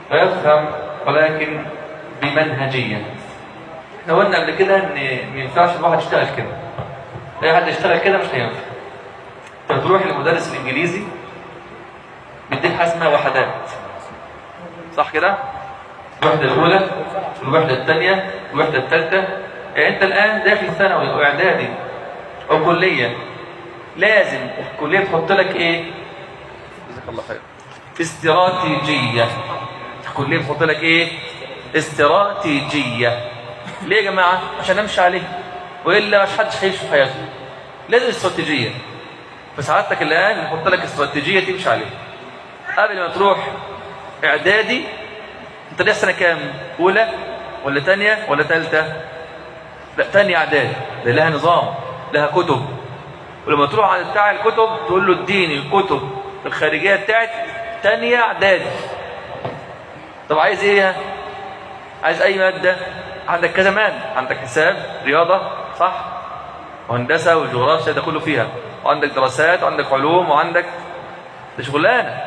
ويفهم ولكن بمنهجية احنا قلنا قبل كده ان ما ينفعش الواحد يشتغل كده اي حد يشتغل كده مش هينفع انت بتروح للمدرس الانجليزي بيديك حاجه اسمها وحدات صح كده الوحده الاولى الوحده الثانيه الوحده الثالثه يعني انت الان داخل ثانوي او اعدادي او كليه لازم الكليه تحط لك ايه جزاك الله خير استراتيجيه الكليه بتحط لك ايه استراتيجيه ليه يا جماعه عشان امشي عليه والا مش حدش هيعيش في حياته لازم استراتيجيه فسعادتك الان نحط لك استراتيجيه تمشي عليها قبل ما تروح اعدادي انت ليه سنه كام اولى ولا ثانيه ولا ثالثه لا ثانيه اعدادي ده لها نظام لها كتب ولما تروح عند بتاع الكتب تقول له اديني الكتب الخارجيه بتاعت ثانيه اعدادي طب عايز ايه عايز اي ماده عندك كذا ماده عندك حساب رياضه صح وهندسه وجغرافيا ده كله فيها وعندك دراسات وعندك علوم وعندك ده شغلانه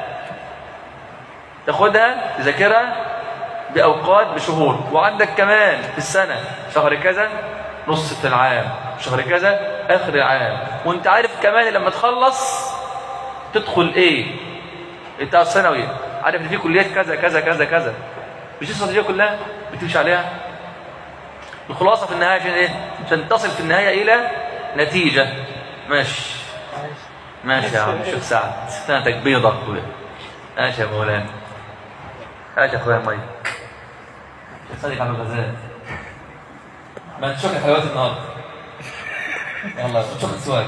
تاخدها تذاكرها باوقات بشهور وعندك كمان في السنه شهر كذا نص في العام شهر كذا اخر العام وانت عارف كمان لما تخلص تدخل ايه انت الثانوي عارف ان في كليات كذا كذا كذا كذا مش دي الاستراتيجيه كلها بتمشي عليها الخلاصه في النهايه عشان ايه عشان تصل في النهايه الى نتيجه ماشي ماشي يا عم الشيخ سعد سنتك بيضة ماشي يا مولانا ماشي يا اخويا مي شيخ صديق عبد الغزال ما نشوف حلويات النهارده يلا نشوف السؤال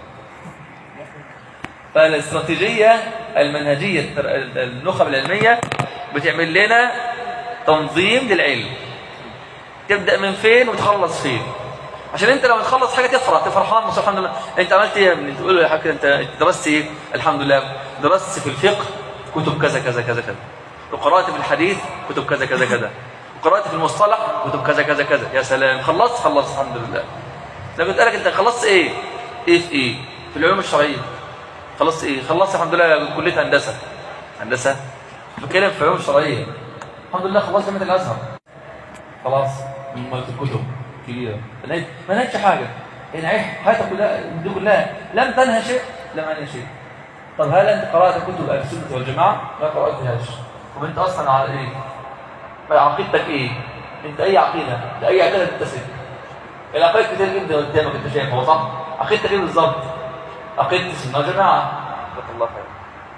فالاستراتيجية المنهجية النخب العلمية بتعمل لنا تنظيم للعلم تبدأ من فين وتخلص فين عشان انت لما تخلص حاجه تفرح تفرحان مصر الحمد لله انت عملت ايه من تقول له يا حاج انت درست ايه الحمد لله درست في الفقه كتب كذا كذا كذا كذا وقرات في الحديث كتب كذا كذا كذا وقرات في المصطلح كتب كذا كذا كذا يا سلام خلصت خلصت الحمد لله لما قلت لك انت خلصت ايه ايه في ايه في العلوم الشرعيه خلصت ايه خلصت الحمد لله كليه هندسه هندسه بتكلم في العلوم الشرعيه الحمد لله خلصت جامعه الازهر خلاص من الكتب كبيرة ما نهيتش حاجة يعني حياتك كلها دي كلها لم تنهى شيء لم أنهى شيء طب هل أنت قرأت كتب أهل السنة والجماعة؟ لا قرأتهاش طب أنت أصلا على إيه؟ عقيدتك إيه؟ أنت أي عقيدة؟ لأي عقيدة تنتسب؟ العقائد كتير جدا قدامك أنت شايفها صح؟ عقيدتك إيه بالظبط؟ عقيدة السنة والجماعة جزاك الله خير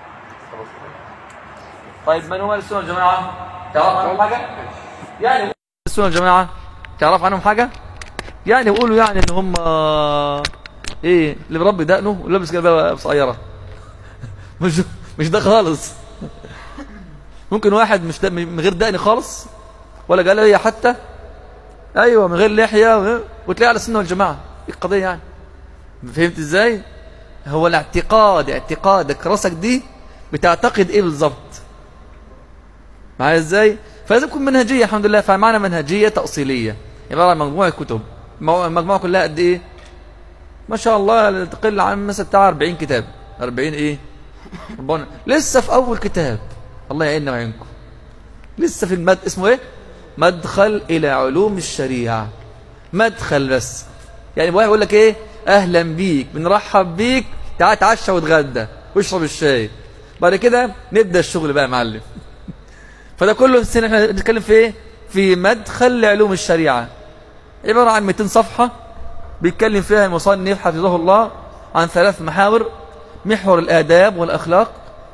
طيب من هو السنة والجماعة؟ تعرف عنهم حاجة؟ يعني السنة والجماعة تعرف عنهم حاجة يعني يقولوا يعني ان هم ايه اللي بربي دقنه ولابس جلابيه صغيره مش مش ده خالص ممكن واحد مش من غير دقن خالص ولا جلابيه حتى ايوه من غير لحيه وتلاقي على السنه والجماعه ايه القضيه يعني فهمت ازاي هو الاعتقاد اعتقادك راسك دي بتعتقد ايه بالظبط معايا ازاي فلازم تكون منهجيه الحمد لله فمعنا منهجيه تاصيليه عباره عن مجموعه كتب المجموعه كلها قد ايه ما شاء الله تقل عن مثلا بتاع 40 كتاب 40 ايه ربنا لسه في اول كتاب الله يعيننا ويعينكم لسه في المد اسمه ايه مدخل الى علوم الشريعه مدخل بس يعني واحد يقول لك ايه اهلا بيك بنرحب بيك تعال اتعشى واتغدى واشرب الشاي بعد كده نبدا الشغل بقى يا معلم فده كله السنه احنا بنتكلم في ايه في مدخل لعلوم الشريعه عباره عن 200 صفحه بيتكلم فيها المصنف حفظه الله عن ثلاث محاور محور الآداب والأخلاق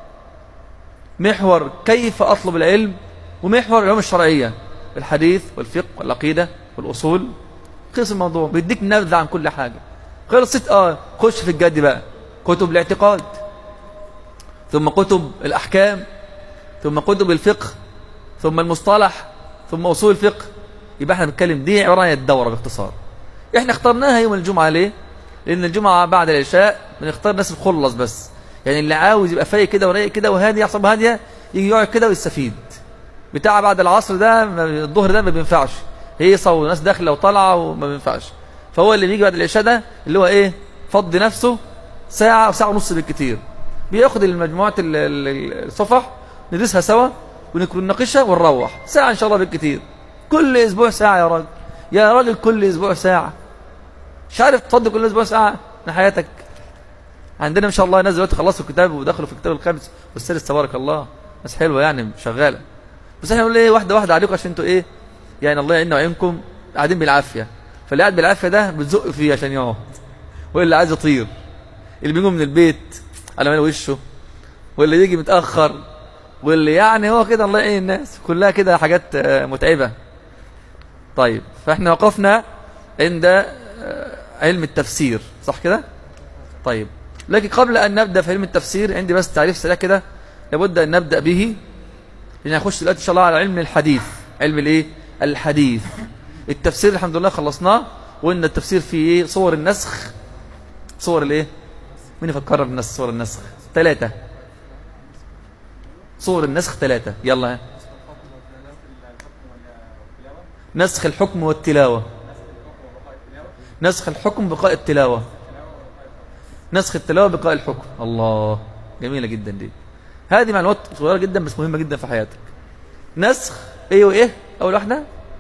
محور كيف أطلب العلم ومحور العلوم الشرعية الحديث والفقه والعقيدة والأصول خلص الموضوع بيديك نبذة عن كل حاجة خلصت اه خش في الجد بقى كتب الاعتقاد ثم كتب الأحكام ثم كتب الفقه ثم المصطلح ثم أصول الفقه يبقى احنا بنتكلم دي عبارة عن الدورة باختصار احنا اخترناها يوم الجمعة ليه لان الجمعة بعد العشاء بنختار الناس الخلص بس يعني اللي عاوز يبقى فايق كده ورايق كده وهادي يحصل هادية يجي يقعد كده ويستفيد بتاع بعد العصر ده الظهر ده ما بينفعش هيصة وناس داخله وطالعه وما بينفعش فهو اللي بيجي بعد العشاء ده اللي هو ايه فضي نفسه ساعة او ساعة ونص بالكتير بياخد المجموعة الصفح ندرسها سوا ونناقشها ونروح ساعة إن شاء الله بالكثير كل أسبوع ساعة يا راجل يا راجل كل أسبوع ساعة مش عارف تفضل كل أسبوع ساعة من حياتك عندنا إن شاء الله ناس دلوقتي خلصوا الكتاب ودخلوا في الكتاب الخامس والسادس تبارك الله ناس حلوة يعني شغالة بس احنا نقول ايه واحدة واحدة عليكم عشان انتوا ايه يعني الله يعيننا ويعينكم قاعدين بالعافية فاللي قاعد بالعافية ده بتزق فيه عشان يقعد واللي عايز يطير اللي بيجوا من البيت على مال وشه واللي يجي متأخر واللي يعني هو كده الله يعين الناس كلها كده حاجات آه، متعبة طيب فاحنا وقفنا عند آه، علم التفسير صح كده طيب لكن قبل أن نبدأ في علم التفسير عندي بس تعريف سريع كده لابد أن نبدأ به لأن هنخش دلوقتي إن شاء الله على علم الحديث علم الإيه الحديث التفسير الحمد لله خلصناه وإن التفسير فيه إيه صور النسخ صور الإيه مين يفكرنا بالنسخ صور النسخ ثلاثة صور النسخ ثلاثة يلا ها. نسخ الحكم والتلاوة نسخ الحكم بقاء التلاوة نسخ التلاوة بقاء الحكم الله جميلة جدا دي هذه معلومات صغيرة جدا بس مهمة جدا في حياتك نسخ ايه وايه اول واحدة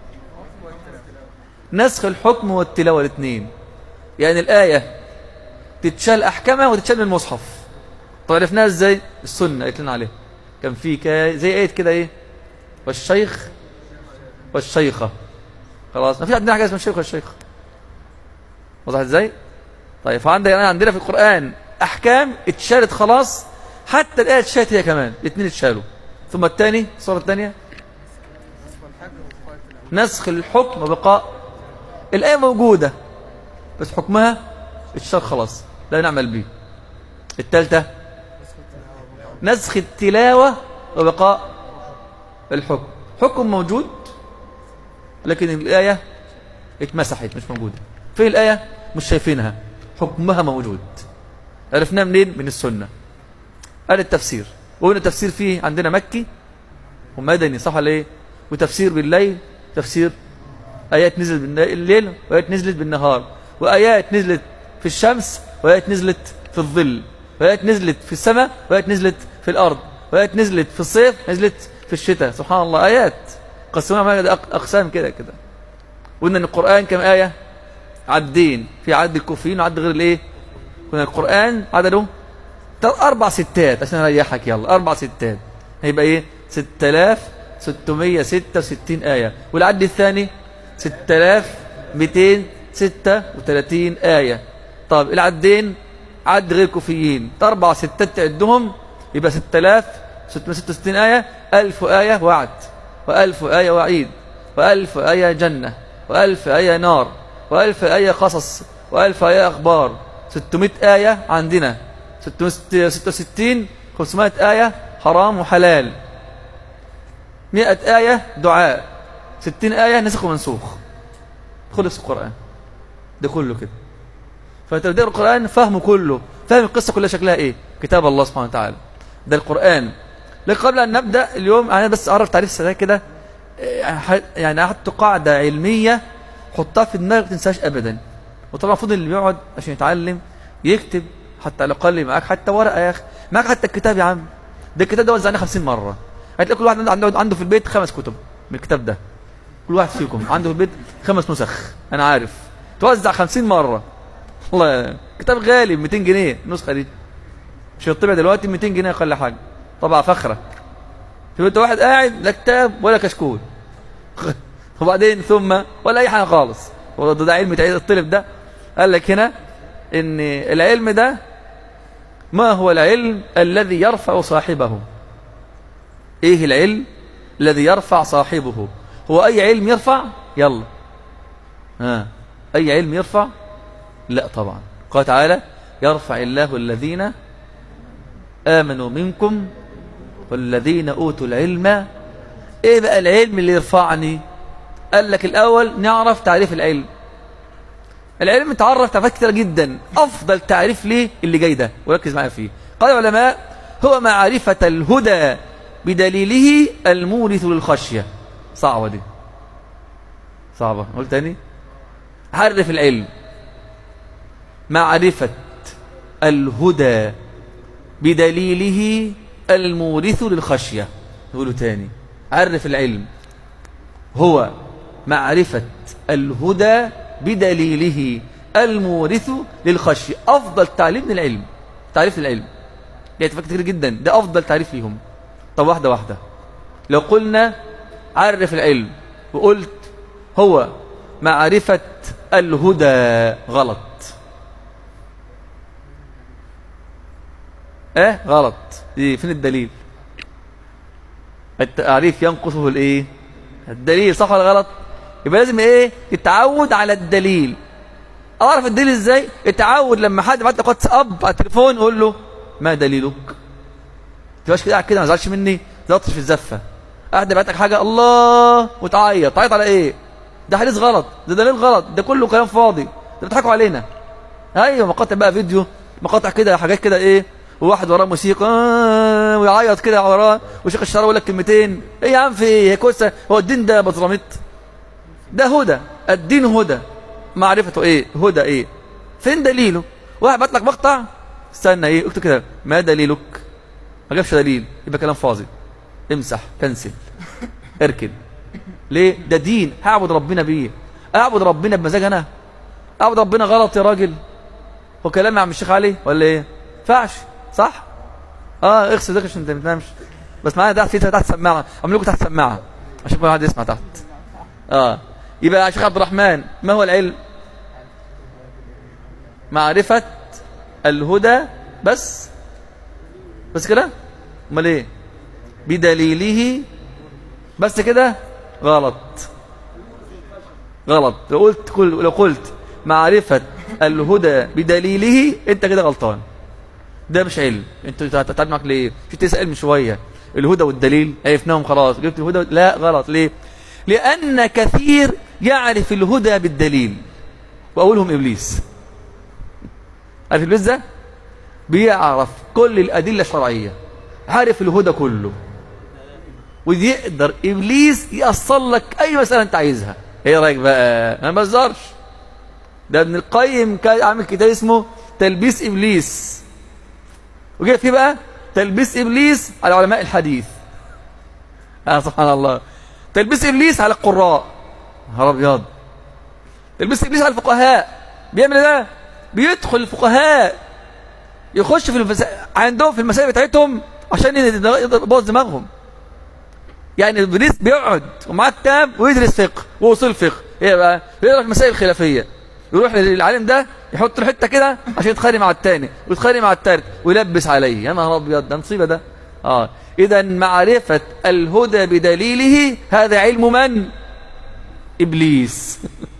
نسخ الحكم والتلاوة الاثنين يعني الآية تتشال أحكامها وتتشال من المصحف طب عرفناها ازاي السنة قلت لنا عليها كان في كا- زي ايه كده ايه والشيخ والشيخة خلاص ما فيش عندنا حاجة اسمها الشيخ والشيخة وضحت ازاي طيب فعندك يعني عندنا في القرآن أحكام اتشالت خلاص حتى الآية اتشالت هي كمان الاثنين اتشالوا ثم الثاني الصورة الثانية نسخ الحكم وبقاء الآية موجودة بس حكمها اتشال خلاص لا نعمل به الثالثة نسخ التلاوة وبقاء الحكم حكم موجود لكن الآية اتمسحت مش موجودة فين الآية مش شايفينها حكمها موجود عرفناه منين من السنة قال التفسير وقلنا التفسير فيه عندنا مكي ومدني صح ولا ايه وتفسير بالليل تفسير آيات نزلت بالليل وآيات نزلت بالنهار وآيات نزلت في الشمس وآيات نزلت في الظل وآيات نزلت في السماء وآيات نزلت في الأرض وآيات نزلت في الصيف نزلت في الشتاء سبحان الله آيات قسموها على أقسام كده كده قلنا أن القرآن كم آية عدين في عد الكوفيين وعد غير الايه قلنا القرآن عدده تل- أربع ستات عشان أريحك يلا أربع ستات هيبقى إيه 6666 آية والعد الثاني 6236 آية طب العدين عد غير كوفيين أربع ستات تعدهم يبقى 6666 آية ألف آية وعد وألف آية وعيد وألف آية جنة وألف آية نار وألف آية قصص وألف آية أخبار 600 آية عندنا 666 500 آية حرام وحلال 100 آية دعاء 60 آية نسخ ومنسوخ خلص القرآن ده كله كده فتبدأ القرآن فهمه كله فهم القصة كلها شكلها ايه كتاب الله سبحانه وتعالى ده القرآن لكن قبل أن نبدأ اليوم أنا بس أعرف تعريف سريع كده إيه، يعني أحط قاعدة علمية حطها في دماغك ما تنساش أبدا وطبعا المفروض اللي بيقعد عشان يتعلم يكتب حتى على الأقل معاك حتى ورقة يا أخي معاك حتى الكتاب يا عم ده الكتاب ده وزعناه 50 مرة هتلاقي كل واحد عنده- عنده عنده في البيت خمس كتب من الكتاب ده كل واحد فيكم عنده في البيت خمس نسخ أنا عارف توزع 50 مرة والله كتاب غالي ب 200 جنيه النسخة دي مش هيطبع دلوقتي 200 جنيه أقل حاجة طبعا فخرة شوف انت واحد قاعد لا كتاب ولا كشكول وبعدين ثم ولا اي حاجه خالص هو ده, ده علم تعيد الطلب ده قال لك هنا ان العلم ده ما هو العلم الذي يرفع صاحبه ايه العلم الذي يرفع صاحبه هو اي علم يرفع يلا ها اي علم يرفع لا طبعا قال تعالى يرفع الله الذين آمنوا منكم والذين أوتوا العلم إيه بقى العلم اللي يرفعني قال لك الأول نعرف تعريف العلم العلم تعرف تعريفات كتيرة جدا أفضل تعريف ليه اللي جاي ده وركز معايا فيه قال العلماء هو معرفة الهدى بدليله المورث للخشية صعبة دي صعبة قول تاني عرف العلم معرفة الهدى بدليله المورث للخشية نقوله تاني عرف العلم هو معرفة الهدى بدليله المورث للخشية أفضل تعليم للعلم تعريف للعلم يعني تفكر كتير جدا ده أفضل تعريف ليهم طب واحدة واحدة لو قلنا عرف العلم وقلت هو معرفة الهدى غلط ايه غلط ايه فين الدليل التعريف ينقصه الايه الدليل صح ولا غلط يبقى لازم ايه يتعود على الدليل اعرف الدليل ازاي التعود لما حد بعت لك واتس اب على التليفون يقول له ما دليلك تبقاش كده قاعد كده ما تزعلش مني زلطش في الزفه قاعد بعت لك حاجه الله وتعيط تعيط على ايه ده حديث غلط ده دليل غلط ده كله كلام فاضي ده بيضحكوا علينا ايوه مقاطع بقى فيديو مقاطع كده حاجات كده ايه وواحد وراه موسيقى آه، ويعيط كده وراه وشيخ الشرع يقول لك كلمتين ايه يا عم في ايه هي كوسه هو الدين ده بطرميط ده هدى الدين هدى معرفته ايه هدى ايه فين دليله واحد بعت لك مقطع استنى ايه اكتب كده ما دليلك ما جابش دليل يبقى كلام فاضي امسح كنسل اركن ليه ده دين هعبد ربنا بيه اعبد ربنا بمزاج انا اعبد ربنا غلط يا راجل وكلام عم الشيخ علي ولا ايه فعش صح اه اغسل ده عشان انت ما تنامش بس معايا تحت في تحت سماعه اعمل لكم تحت سماعه عشان كل واحد يسمع تحت اه يبقى يا شيخ عبد الرحمن ما هو العلم معرفة الهدى بس بس كده امال ايه بدليله بس كده غلط غلط لو قلت كل لو قلت معرفة الهدى بدليله انت كده غلطان ده مش علم انت هتتعب معك ليه مش تسأل من شوية الهدى والدليل عرفناهم خلاص جبت الهدى لا غلط ليه لأن كثير يعرف الهدى بالدليل وأولهم إبليس عارف إبليس ده بيعرف كل الأدلة الشرعية عارف الهدى كله ويقدر إبليس يأصل لك أي مسألة أنت عايزها ايه رايك بقى انا ما بهزرش ده ابن القيم كان عامل كتاب اسمه تلبيس ابليس وجاء فيه بقى تلبيس ابليس على علماء الحديث اه سبحان الله تلبيس ابليس على القراء نهار ابيض تلبيس ابليس على الفقهاء بيعمل ايه ده بيدخل الفقهاء يخش في المسا... عندهم في المسائل بتاعتهم عشان يبوظ دماغهم يعني ابليس بيقعد ومعاه كتاب ويدرس فقه واصول فقه ايه بقى يقرا المسائل الخلافيه يروح للعالم ده يحط له حته كده عشان يتخانق مع الثاني ويتخانق مع الثالث ويلبس عليه يا نهار ابيض ده مصيبه ده اه اذا معرفه الهدى بدليله هذا علم من ابليس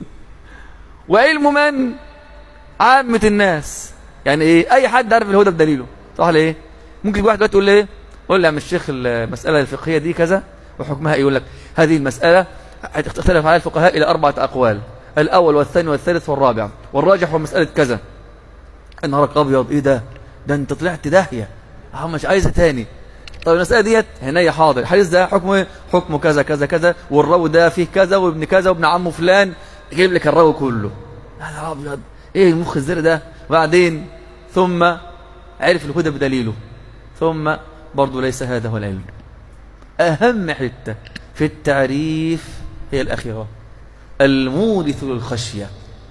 وعلم من عامه الناس يعني ايه اي حد عارف الهدى بدليله صح ولا ايه ممكن واحد دلوقتي يقول لي ايه قول لي يا عم الشيخ المساله الفقهيه دي كذا وحكمها إيه؟ يقول لك هذه المساله تختلف على الفقهاء الى اربعه اقوال الاول والثاني والثالث والرابع والراجح هو مساله كذا نهارك ابيض ايه ده ده انت طلعت داهيه اه مش عايزه تاني طب المساله ديت هنا حاضر الحديث ده حكمه ايه حكمه كذا كذا كذا والراوي ده فيه كذا وابن كذا وابن عمه فلان يجيب لك الراوي كله يا ابيض ايه المخ الزر ده وبعدين ثم عرف الهدى بدليله ثم برضه ليس هذا هو العلم أهم حتة في التعريف هي الأخيرة المورث للخشية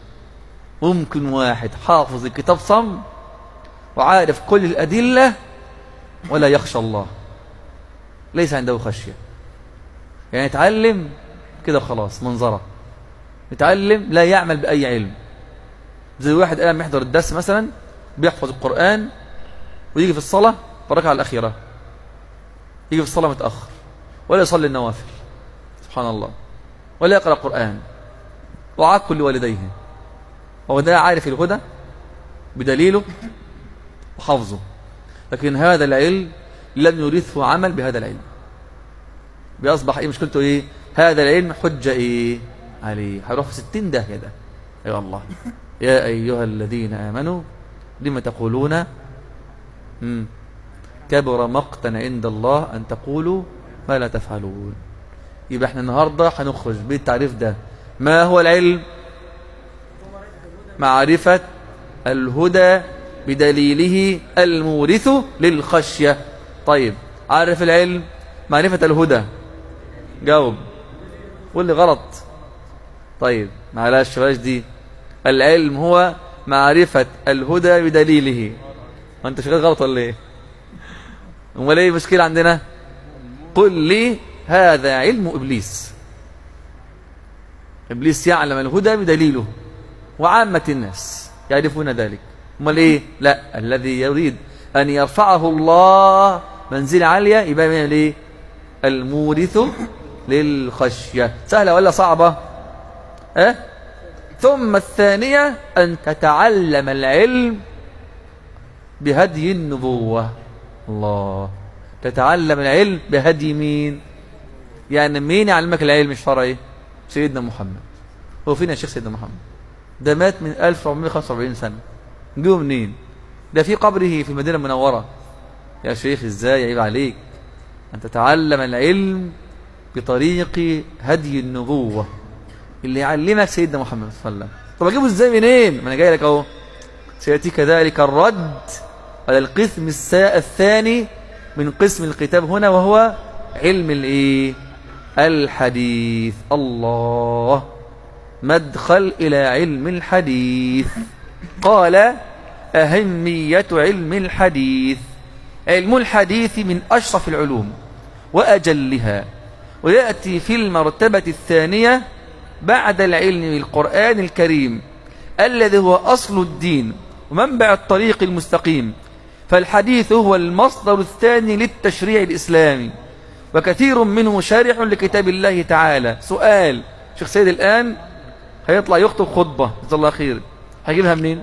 ممكن واحد حافظ الكتاب صم وعارف كل الأدلة ولا يخشى الله ليس عنده خشية يعني يتعلم كده خلاص منظرة يتعلم لا يعمل بأي علم زي واحد قام يحضر الدرس مثلا بيحفظ القرآن ويجي في الصلاة بركة على الأخيرة يجي في الصلاة متأخر ولا يصلي النوافل سبحان الله ولا يقرأ القرآن وعاق لوالديه وهو ده عارف الهدى بدليله وحفظه لكن هذا العلم لم يورثه عمل بهذا العلم بيصبح ايه مشكلته ايه هذا العلم حجة ايه عليه هيروح في ستين داهية ده يا الله يا أيها الذين آمنوا لما تقولون مم. كبر مقتا عند الله أن تقولوا ما لا تفعلون يبقى احنا النهاردة هنخرج بالتعريف ده ما هو العلم معرفة الهدى بدليله المورث للخشية طيب عارف العلم معرفة الهدى جاوب قول لي غلط طيب معلش بلاش دي العلم هو معرفة الهدى بدليله وانت شغال غلط ولا ايه امال ايه المشكلة عندنا قل لي هذا علم ابليس ابليس يعلم الهدى بدليله وعامة الناس يعرفون ذلك امال ايه لا الذي يريد ان يرفعه الله منزلة عالية يبقى من ايه المورث للخشية سهلة ولا صعبة أه؟ ثم الثانية أن تتعلم العلم بهدي النبوة الله تتعلم العلم بهدي مين يعني مين يعلمك العلم الشرعي سيدنا محمد هو فين يا شيخ سيدنا محمد ده مات من 1445 سنة جه منين ده في قبره في المدينة المنورة يا شيخ ازاي عيب عليك أن تتعلم العلم بطريق هدي النبوة اللي يعلمك سيدنا محمد صلى الله عليه وسلم طب اجيبه ازاي منين ما انا جاي لك اهو سياتيك ذلك الرد على القسم الثاني من قسم الكتاب هنا وهو علم الايه الحديث الله مدخل إلى علم الحديث قال أهمية علم الحديث علم الحديث من أشرف العلوم وأجلها ويأتي في المرتبة الثانية بعد العلم بالقرآن الكريم الذي هو أصل الدين ومنبع الطريق المستقيم فالحديث هو المصدر الثاني للتشريع الإسلامي وكثير منه شارح لكتاب الله تعالى سؤال شيخ سيد الآن هيطلع يخطب خطبة جزا الله خير هيجيبها منين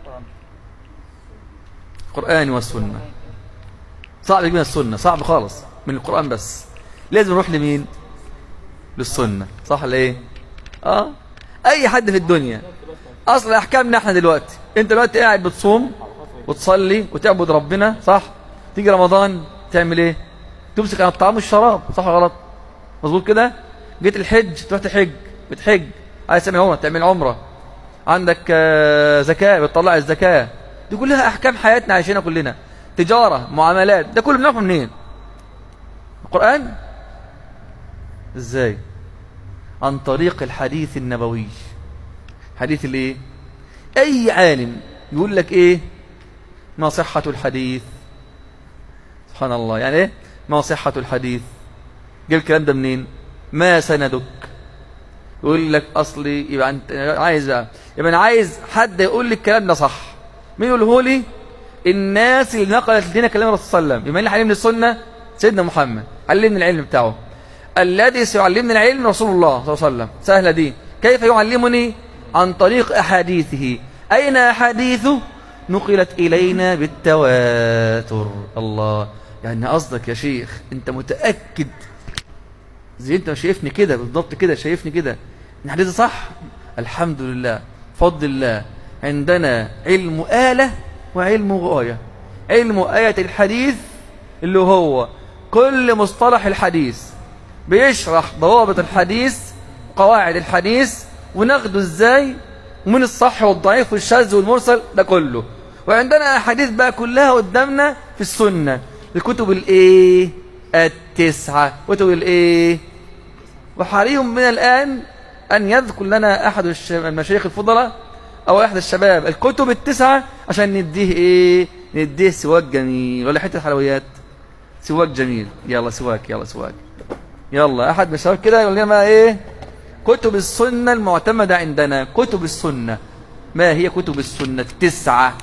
القرآن والسنة صعب يجيبها السنة صعب خالص من القرآن بس لازم نروح لمين للسنة صح ولا ايه اه اي حد في الدنيا اصل احكامنا احنا دلوقتي انت دلوقتي قاعد بتصوم وتصلي وتعبد ربنا صح تيجي رمضان تعمل ايه تمسك عن الطعام والشراب صح ولا غلط مظبوط كده جيت الحج تروح تحج بتحج عايز تعمل عمره تعمل عمره عندك آه، زكاه بتطلع الزكاه دي كلها احكام حياتنا عايشينها كلنا تجاره معاملات ده كله بنعرفه منين القران ازاي عن طريق الحديث النبوي حديث الايه اي عالم يقول لك ايه ما صحة الحديث سبحان الله يعني ايه ما صحة الحديث جاي الكلام ده منين ما سندك يقول لك اصلي يبقى انت عايز بقى يبقى انا عايز حد يقول لي الكلام ده صح مين يقوله لي الناس اللي نقلت لنا كلام الرسول صلى الله عليه وسلم يبقى اللي علمني السنه سيدنا محمد علمني العلم بتاعه الذي سيعلمني العلم رسول الله صلى الله عليه وسلم سهله دي كيف يعلمني عن طريق احاديثه اين احاديثه نقلت الينا بالتواتر الله يعني قصدك يا شيخ انت متاكد زي انت شايفني كده بالضبط كده شايفني كده ان الحديث صح الحمد لله فضل الله عندنا علم آلة وعلم غاية علم آية الحديث اللي هو كل مصطلح الحديث بيشرح ضوابط الحديث قواعد الحديث وناخده ازاي ومن الصح والضعيف والشاذ والمرسل ده كله وعندنا احاديث بقى كلها قدامنا في السنة الكتب الايه التسعة كتب الايه وحري من الآن أن يذكر لنا أحد المشايخ الفضلاء أو أحد الشباب الكتب التسعة عشان نديه إيه نديه سواك جميل ولا حتة حلويات سواك جميل يلا سواك يلا سواك يلا أحد من الشباب كده يقول لنا إيه كتب السنة المعتمدة عندنا كتب السنة ما هي كتب السنة التسعة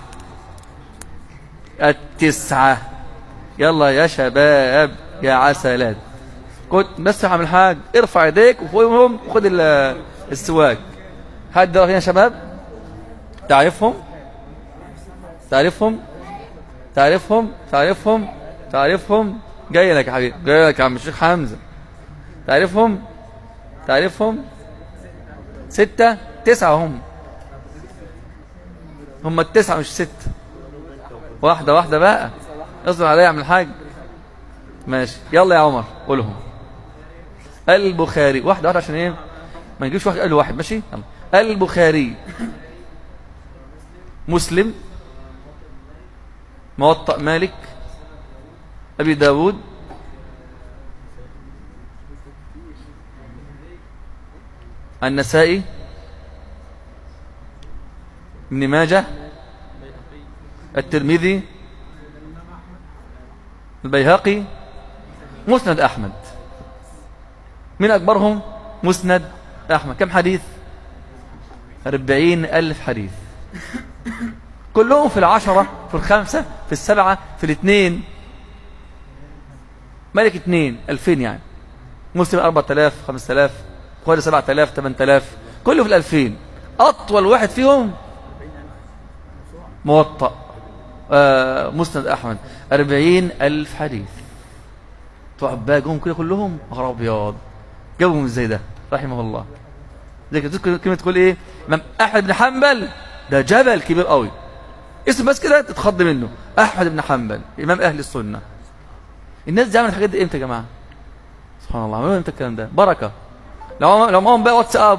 التسعة يلا يا شباب يا عسلات كنت بس عامل حاج ارفع ايديك وفوقهم وخد السواك حد هنا يا شباب تعرفهم تعرفهم تعرفهم تعرفهم تعرفهم جاي لك يا حبيبي جاي لك يا عم الشيخ حمزه تعرفهم تعرفهم ستة تسعة هم هم التسعة مش ستة واحدة واحدة بقى اصبر عليا يا عم الحاج ماشي يلا يا عمر قولهم البخاري واحدة واحدة عشان ايه ما نجيبش واحد قال واحد ماشي يلا البخاري مسلم موطأ مالك أبي داود النسائي ابن ماجه الترمذي البيهقي مسند أحمد من أكبرهم مسند أحمد كم حديث أربعين ألف حديث كلهم في العشرة في الخمسة في السبعة في الاثنين ملك اثنين ألفين يعني مسلم أربعة آلاف خمسة آلاف بخاري سبعة آلاف ثمان آلاف كله في الألفين أطول واحد فيهم موطأ آه مسند أحمد أربعين ألف حديث بقى جم كده كلهم أغرى أبيض جابهم ازاي ده رحمه الله زي كده كلمة تقول ايه امام احمد بن حنبل ده جبل كبير قوي اسم بس كده تتخض منه احمد بن حنبل امام اهل السنه الناس دي عملت الحاجات دي امتى يا جماعه سبحان الله عملوا امتى الكلام ده بركه لو لو معاهم بقى واتساب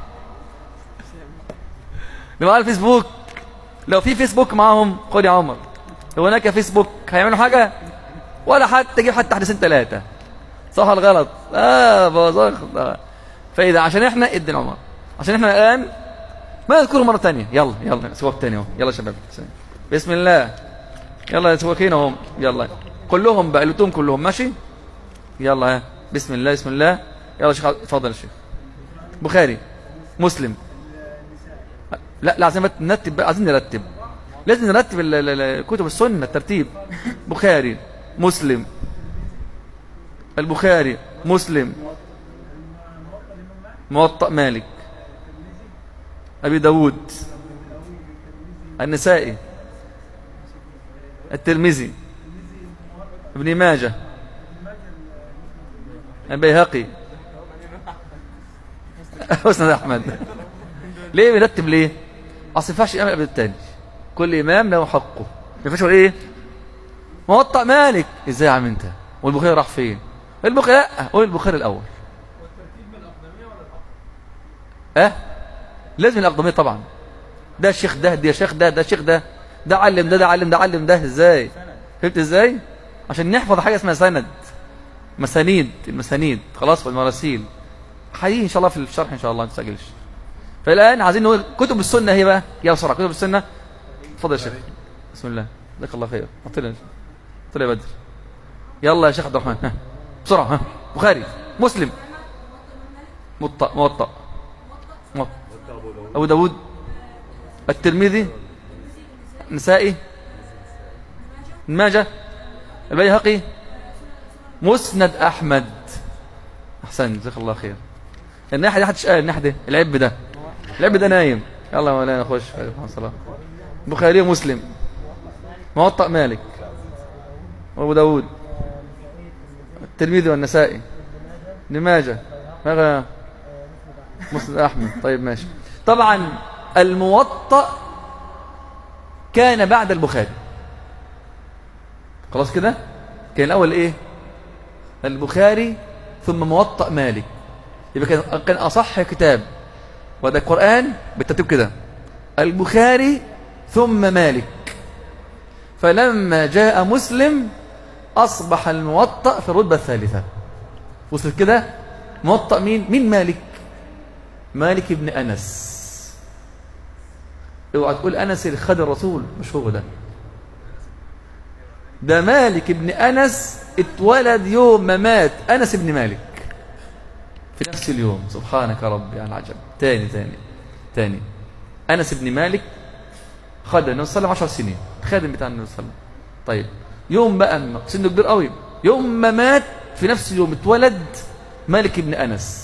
لو معاهم فيسبوك لو في فيسبوك معاهم خد يا عمر لو هناك فيسبوك هيعملوا حاجه ولا حتى تجيب حتى حدثين ثلاثه صح ولا غلط اه بوظخ فاذا عشان احنا ادي العمر عشان احنا الان ما نذكره مره ثانيه يلا يلا سواك ثاني اهو يلا يا شباب بسم الله يلا يا سواكين اهو يلا كلهم بقى قلتهم كلهم ماشي يلا ها بسم الله بسم الله يلا يا شيخ اتفضل يا شيخ بخاري مسلم لا لا عايزين نرتب بقى عايزين نرتب لازم نرتب كتب السنه الترتيب بخاري مسلم البخاري مسلم موطأ مالك أبي داود النسائي الترمذي ابن ماجه البيهقي حسن احمد ليه بيرتب ليه اصل ينفعش امام قبل الثاني كل امام له حقه ما ينفعش ايه موطأ مالك ازاي يا عم انت والبخاري راح فين البخاري لا قول البخاري الاول والترتيب من الاقدميه ولا الأقدمية؟ اه لازم الاقدميه طبعا ده الشيخ ده ده شيخ ده ده شيخ ده ده علم ده ده علم ده علم ده ازاي فهمت ازاي عشان نحفظ حاجه اسمها سند مسانيد المسانيد خلاص والمراسيل حقيقي ان شاء الله في الشرح ان شاء الله ما تستعجلش فالان عايزين نقول كتب السنه هي بقى يا بسرعه كتب السنه اتفضل يا شيخ بسم الله جزاك الله خير اعطينا طلع بدر يلا يا شيخ عبد الرحمن بسرعة ها بخاري مسلم موطأ موطأ أبو داود الترمذي النسائي الماجة البيهقي مسند أحمد أحسن جزاك الله خير الناحية دي حدش قال الناحية دي العب ده العب ده نايم يلا مولانا خش الصلاة بخاري ومسلم موطأ مالك وابو داود الترمذي والنسائي لماذا ماذا مسند احمد طيب ماشي طبعا الموطأ كان بعد البخاري خلاص كده كان الاول ايه البخاري ثم موطأ مالك يبقى كان كان اصح كتاب وده القران بالترتيب كده البخاري ثم مالك فلما جاء مسلم أصبح الموطأ في الرتبة الثالثة وصل كده موطأ مين مين مالك مالك ابن أنس اوعى تقول أنس اللي خد الرسول مش هو ده ده مالك ابن أنس اتولد يوم ما مات أنس ابن مالك في نفس اليوم سبحانك ربي على العجب تاني تاني تاني أنس ابن مالك خد النبي صلى الله عليه وسلم 10 سنين خادم بتاع النبي صلى الله عليه وسلم طيب يوم بقى سنه كبير قوي يوم ما مات في نفس اليوم اتولد مالك بن أنس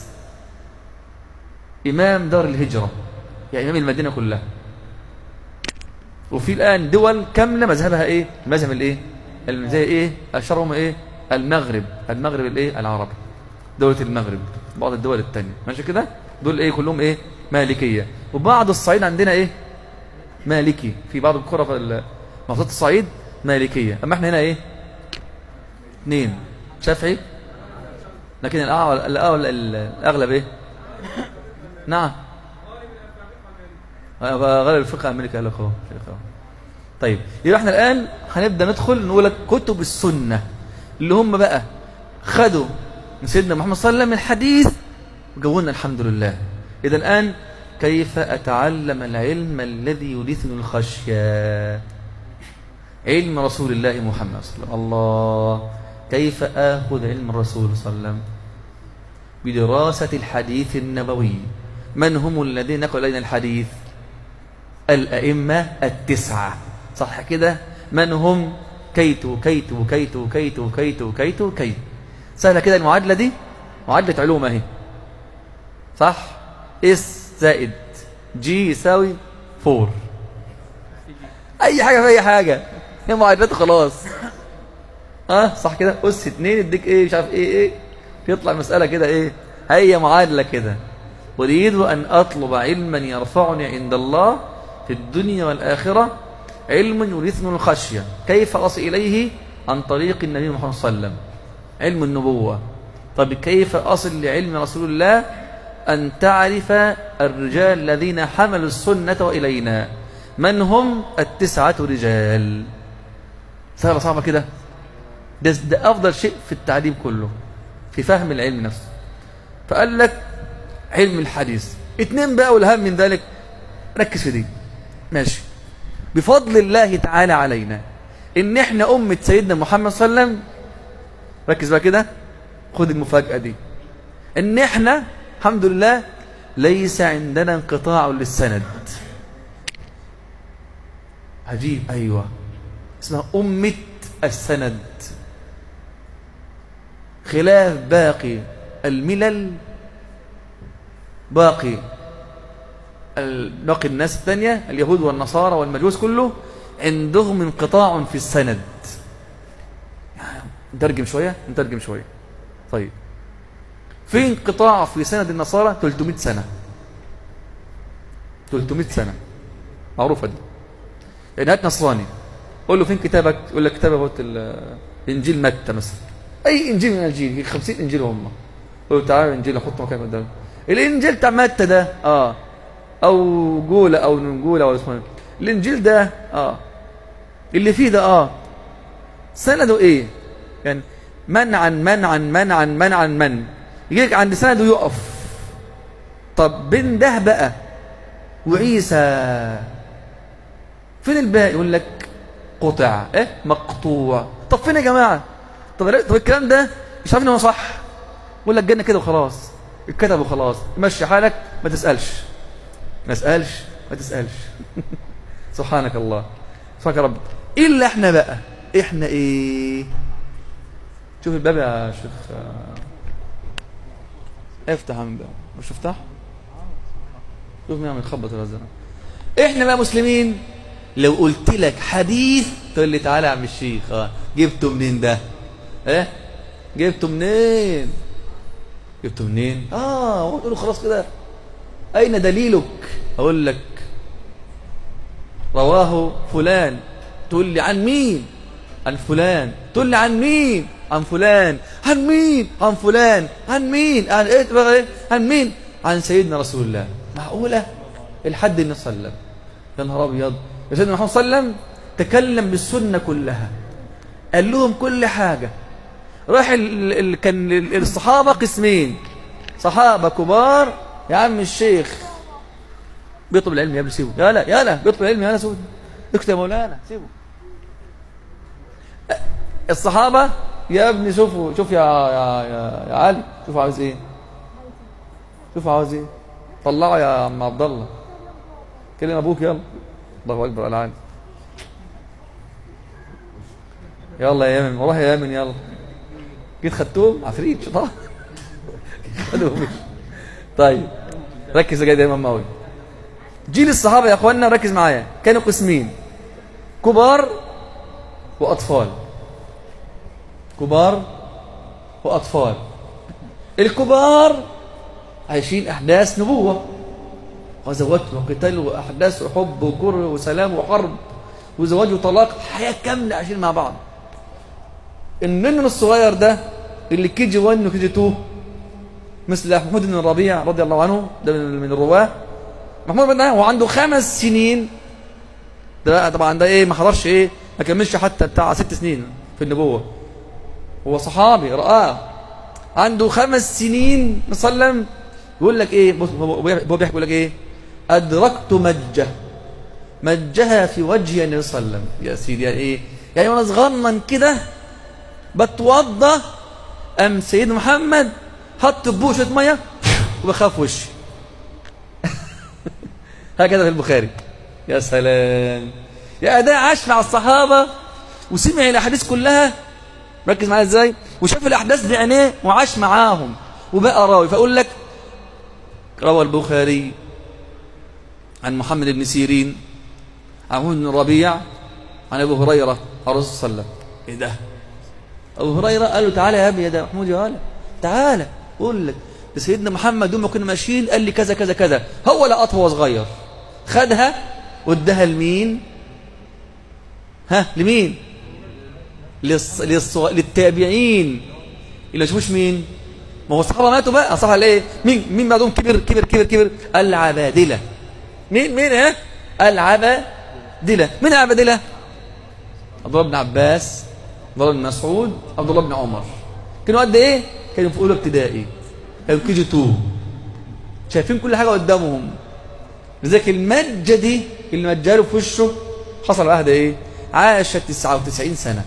إمام دار الهجرة يعني إمام المدينة كلها وفي الآن دول كاملة مذهبها إيه المذهب الإيه زي إيه أشهرهم إيه المغرب المغرب الإيه العربي دولة المغرب بعض الدول الثانية ماشي كده دول إيه كلهم إيه مالكية وبعض الصعيد عندنا إيه مالكي في بعض القرى في محافظات الصعيد مالكية أما احنا هنا ايه اثنين شافعي لكن الأغلب ايه نعم غالب الفقه المالكي قال لك اهو طيب يبقى احنا الآن هنبدأ ندخل نقول لك كتب السنة اللي هم بقى خدوا من سيدنا محمد صلى الله عليه وسلم الحديث وجونا الحمد لله إذا الآن كيف أتعلم العلم الذي يورثني الخشية علم رسول الله محمد صلى الله عليه وسلم الله كيف آخذ علم الرسول صلى الله عليه وسلم بدراسة الحديث النبوي من هم الذين نقلوا إلينا الحديث الأئمة التسعة صح كده من هم كيت كيت كيت كيت كيت كيت كيت سهلة كده المعادلة دي معادلة علوم اهي صح اس زائد جي يساوي فور اي حاجة في اي حاجة هي معادلات خلاص ها صح كده اس اتنين اديك ايه مش عارف ايه ايه يطلع المسألة كده ايه هي معادلة كده أريد أن أطلب علما يرفعني عند الله في الدنيا والآخرة علم يورثني الخشية كيف أصل إليه عن طريق النبي محمد صلى الله عليه وسلم علم النبوة طب كيف أصل لعلم رسول الله أن تعرف الرجال الذين حملوا السنة وإلينا من هم التسعة رجال سهلة صعبة كده ده, ده أفضل شيء في التعليم كله في فهم العلم نفسه فقال لك علم الحديث اتنين بقى والأهم من ذلك ركز في دي ماشي بفضل الله تعالى علينا ان احنا أمة سيدنا محمد صلى الله عليه وسلم ركز بقى كده خد المفاجأة دي ان احنا الحمد لله ليس عندنا انقطاع للسند عجيب ايوه اسمها أمة السند خلاف باقي الملل باقي باقي الناس الثانية اليهود والنصارى والمجوس كله عندهم انقطاع في السند نترجم شوية نترجم شوية طيب في انقطاع في سند النصارى 300 سنة 300 سنة معروفة دي يعني هات نصراني قول له فين كتابك يقول لك كتابه انجيل متى مثلا اي انجيل من الانجيل 50 انجيل هم قول له تعالى الانجيل احطه مكان قدامك الانجيل بتاع متى ده اه او جولة او نجولة او اسمه الانجيل ده اه اللي فيه ده اه سنده ايه يعني منعا منعا منعا منعا من يجيك عند سنده يقف طب بين ده بقى وعيسى فين الباقي يقول لك قطع ايه مقطوع طب فين يا جماعه طب طب الكلام ده مش عارف ان هو صح يقول لك جنة كده وخلاص اتكتب وخلاص مشي حالك ما تسالش ما تسالش ما تسالش سبحانك الله سبحانك رب الا احنا بقى احنا ايه شوف الباب يا شيخ افتح عم بقى مش افتح شوف مين عم يخبط الغزالة احنا بقى مسلمين لو قلت لك حديث تقول لي تعالى يا عم الشيخ اه جبته منين ده ايه جبته منين جبته منين اه وتقول له خلاص كده اين دليلك اقول لك رواه فلان تقول لي عن مين عن فلان تقول لي عن مين عن فلان عن مين عن فلان عن مين عن ايه بقى ايه عن مين عن سيدنا رسول الله معقوله الحد النبي صلى الله عليه وسلم يا نهار ابيض يا سيدنا محمد صلى الله عليه وسلم تكلم بالسنه كلها قال لهم كل حاجه راح ال... ال... كان الصحابه قسمين صحابه كبار يا عم الشيخ بيطلب العلم يا ابني سيبه يا لا يا لا بيطلب العلم يا لا سيبه اكتب يا مولانا سيبه الصحابه يا ابني شوفوا شوف يا يا يا, يا علي شوف عاوز ايه شوف عاوز ايه طلعه يا عم عبد الله كلم ابوك يلا الله اكبر على علي يلا يا يمن والله يا يمن يلا جيت خدتهم عفريت شيطان خدوهم طيب ركز يا امام ماوي جيل الصحابه يا اخواننا ركز معايا كانوا قسمين كبار واطفال كبار وأطفال الكبار عايشين أحداث نبوة غزوات وقتال وأحداث وحب وكره وسلام وحرب وزواج وطلاق حياة كاملة عايشين مع بعض النن الصغير ده اللي كي جي 1 وكي جي 2 مثل محمود بن الربيع رضي الله عنه ده من الرواه محمود بن هو عنده خمس سنين ده طبعا ده ايه ما حضرش ايه ما كملش حتى بتاع ست سنين في النبوه هو صحابي رآه عنده خمس سنين وسلم يقول لك ايه بص هو بيحكي يقول لك ايه ادركت مجه مجها في وجه النبي صلى الله عليه وسلم يا سيدي يعني ايه يعني وانا صغنن كده بتوضى ام سيدنا محمد حط في بوشه ميه وبخاف وشي هكذا في البخاري يا سلام يا ده عاش مع الصحابه وسمع الاحاديث كلها ركز معايا ازاي وشاف الاحداث بعينيه وعاش معاهم وبقى راوي فاقول لك روى البخاري عن محمد بن سيرين عن بن ربيع عن ابو هريره عن الرسول صلى الله عليه وسلم ايه ده ابو هريره قال له تعالى يا ابني يا ده محمود يا ولد تعالى قول لك ده سيدنا محمد يوم ما كنا ماشيين قال لي كذا كذا كذا هو لقطها وهو صغير خدها واداها لمين ها لمين للص... للص... للتابعين اللي ما يشوفوش مين ما هو الصحابه ماتوا بقى صح ايه مين مين بعدهم كبر كبر كبر كبر العبادله مين مين ها العبادله مين العبادله عبد الله بن عباس عبد الله بن مسعود عبد الله بن عمر كانوا قد ايه كانوا في اولى ابتدائي كانوا كي جي 2 شايفين كل حاجه قدامهم لذلك المجه دي اللي مجاله في وشه حصل عهد ايه عاش 99 سنه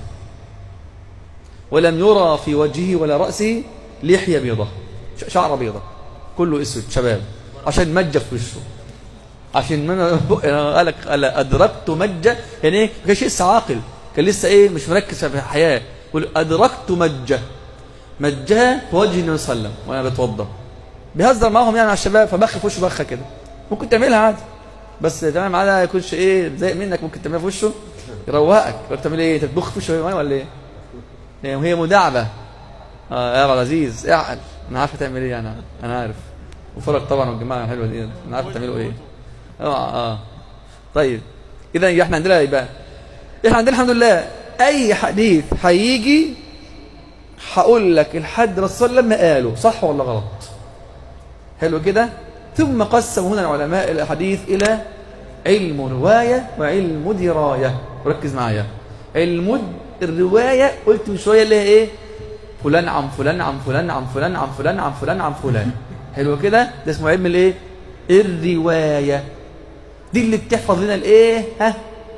ولم يرى في وجهه ولا رأسه لحية بيضة شعر بيضة كله اسود شباب عشان مجة في وشه عشان من قالك قال أدركت مجة يعني ايه كان شيء لسه عاقل كان لسه ايه مش مركز في الحياة يقول أدركت مجة مجها في وجه النبي صلى الله عليه وسلم وأنا بتوضى بيهزر معاهم يعني على الشباب فبخ في وشه بخه كده ممكن تعملها عادي بس تمام عادي ما يكونش ايه زي منك ممكن تعملها في وشه يروقك بتعمل ايه تطبخ في وشه ولا ايه يعني هي مداعبة اه يا ابو العزيز اعقل انا عارف تعمل ايه انا انا عارف وفرق طبعا والجماعه الحلوه دي انا عارف تعملوا ايه اه اه طيب اذا احنا عندنا يبقى احنا عندنا الحمد لله اي حديث هيجي هقول لك الحد الرسول صلى الله عليه وسلم قاله صح ولا غلط حلو كده ثم قسم هنا العلماء الحديث الى علم روايه وعلم درايه ركز معايا علم الرواية قلت من شوية اللي هي ايه فلان عن فلان عن فلان عن فلان عن فلان عن فلان عن فلان حلو كده ده اسمه علم الايه الرواية دي اللي بتحفظ لنا الايه ها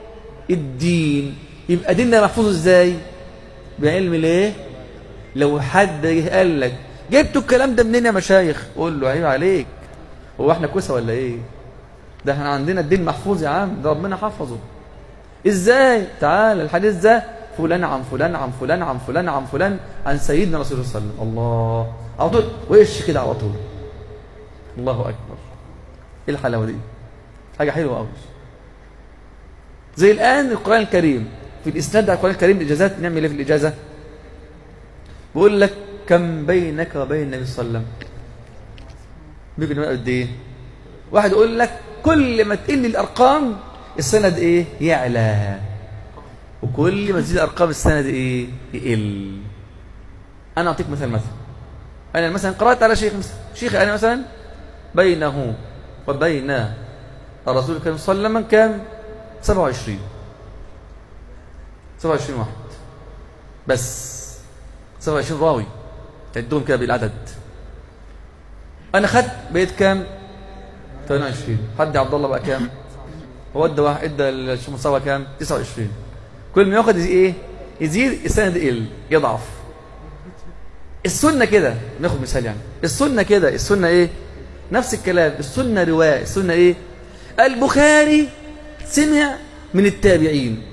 الدين يبقى ديننا محفوظ ازاي بعلم الايه لو حد قال لك جبتوا الكلام ده منين يا مشايخ قول له عيب عليك هو احنا كوسه ولا ايه ده احنا عندنا الدين محفوظ يا عم ده ربنا حفظه ازاي تعال الحديث ده فلان عن فلان عن فلان عن فلان عن فلان عن سيدنا رسول الله صلى الله عليه وسلم الله على طول وش كده على طول الله اكبر ايه الحلاوه دي حاجه حلوه قوي زي الان القران الكريم في الاسناد على القران الكريم الاجازات نعمل ايه في الاجازه بيقول لك كم بينك وبين النبي صلى الله عليه وسلم بيجي قد ايه واحد يقول لك كل ما تقل الارقام السند ايه يعلى وكل ما تزيد ارقام السند ايه يقل انا اعطيك مثال مثلا انا مثلا قرات على شيخ مثلا شيخ انا مثلا بينه وبين الرسول الكريم صلى الله عليه وسلم كام 27 27 واحد بس 27 راوي تعدهم كده بالعدد انا خدت بقيت كام 28 حد عبد الله بقى كام هو ادى واحد ادى الشيخ مصطفى كام 29 كل ما ياخد ايه يزيد السند يقل يضعف السنه كده ناخد مثال يعني السنه كده السنه ايه نفس الكلام السنه روايه السنه ايه البخاري سمع من التابعين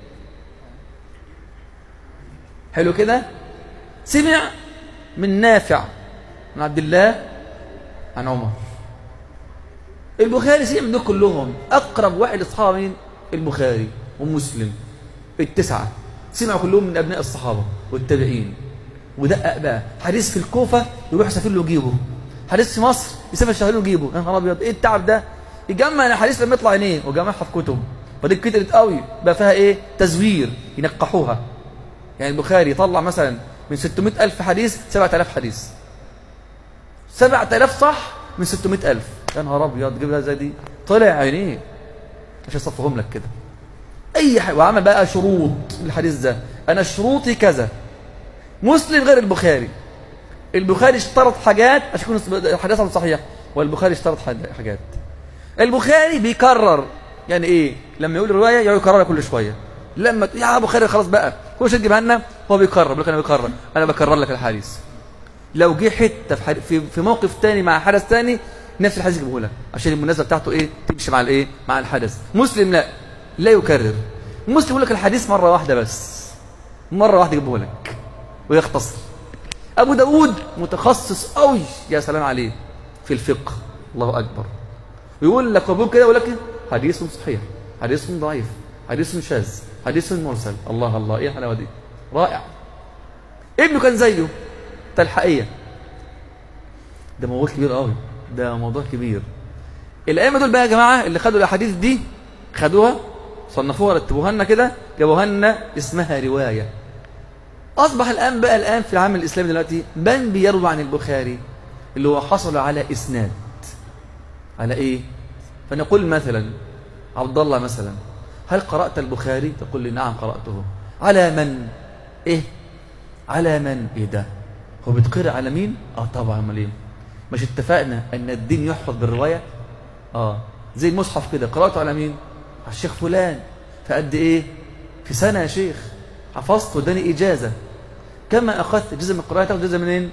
حلو كده سمع من نافع من عبد الله عن عمر البخاري سمع من دول كلهم اقرب واحد لاصحاب مين البخاري ومسلم التسعه سمعوا كلهم من ابناء الصحابه والتابعين ودقق بقى حديث في الكوفه يروح يسافر له يجيبه حديث في مصر يسافر شهر له يجيبه يا نهار ابيض ايه التعب ده يجمع الحديث لما يطلع عينيه وجمعها في كتب فدي كترت قوي بقى فيها ايه تزوير ينقحوها يعني البخاري يطلع مثلا من 600 ألف حديث 7000 حديث 7000 صح من 600 ألف يا نهار ابيض جيب زي دي طلع عينيه مش هصفهم لك كده اي حاجه وعمل بقى شروط الحديث ده انا شروطي كذا مسلم غير البخاري البخاري اشترط حاجات عشان يكون الحديث صحيح والبخاري اشترط حاجات البخاري بيكرر يعني ايه لما يقول الروايه يقعد يكررها كل شويه لما يا ابو خير خلاص بقى كل شيء تجيبها لنا هو بيكرر بيقول لك انا بكرر انا بكرر لك الحديث لو جه حته في في, في موقف تاني مع حدث تاني نفس الحديث يجيبه لك عشان المناسبه بتاعته ايه تمشي مع الايه مع الحدث مسلم لا لا يكرر مسلم يقول لك الحديث مره واحده بس مره واحده يجيبه لك ويختصر ابو داود متخصص قوي يا سلام عليه في الفقه الله اكبر ويقول لك وبيقول كده يقول لك حديث صحيح حديث ضعيف حديث شاذ حديث مرسل الله الله ايه الحلاوه دي رائع ابنه كان زيه تلحقيه ده موضوع كبير قوي ده موضوع كبير الائمه دول بقى يا جماعه اللي خدوا الاحاديث دي خدوها صنفوها رتبوها لنا كده جابوها لنا اسمها روايه اصبح الان بقى الان في العالم الاسلامي دلوقتي من بيروي عن البخاري اللي هو حصل على اسناد على ايه فنقول مثلا عبد الله مثلا هل قرأت البخاري تقول لي نعم قرأته على من ايه على من ايه ده هو بيتقرأ على مين اه طبعا امال ايه مش اتفقنا ان الدين يحفظ بالروايه اه زي المصحف كده قرأته على مين على الشيخ فلان فقد ايه في سنه يا شيخ حفظت وداني اجازه كما اخذت جزء من القراءه تاخد جزء منين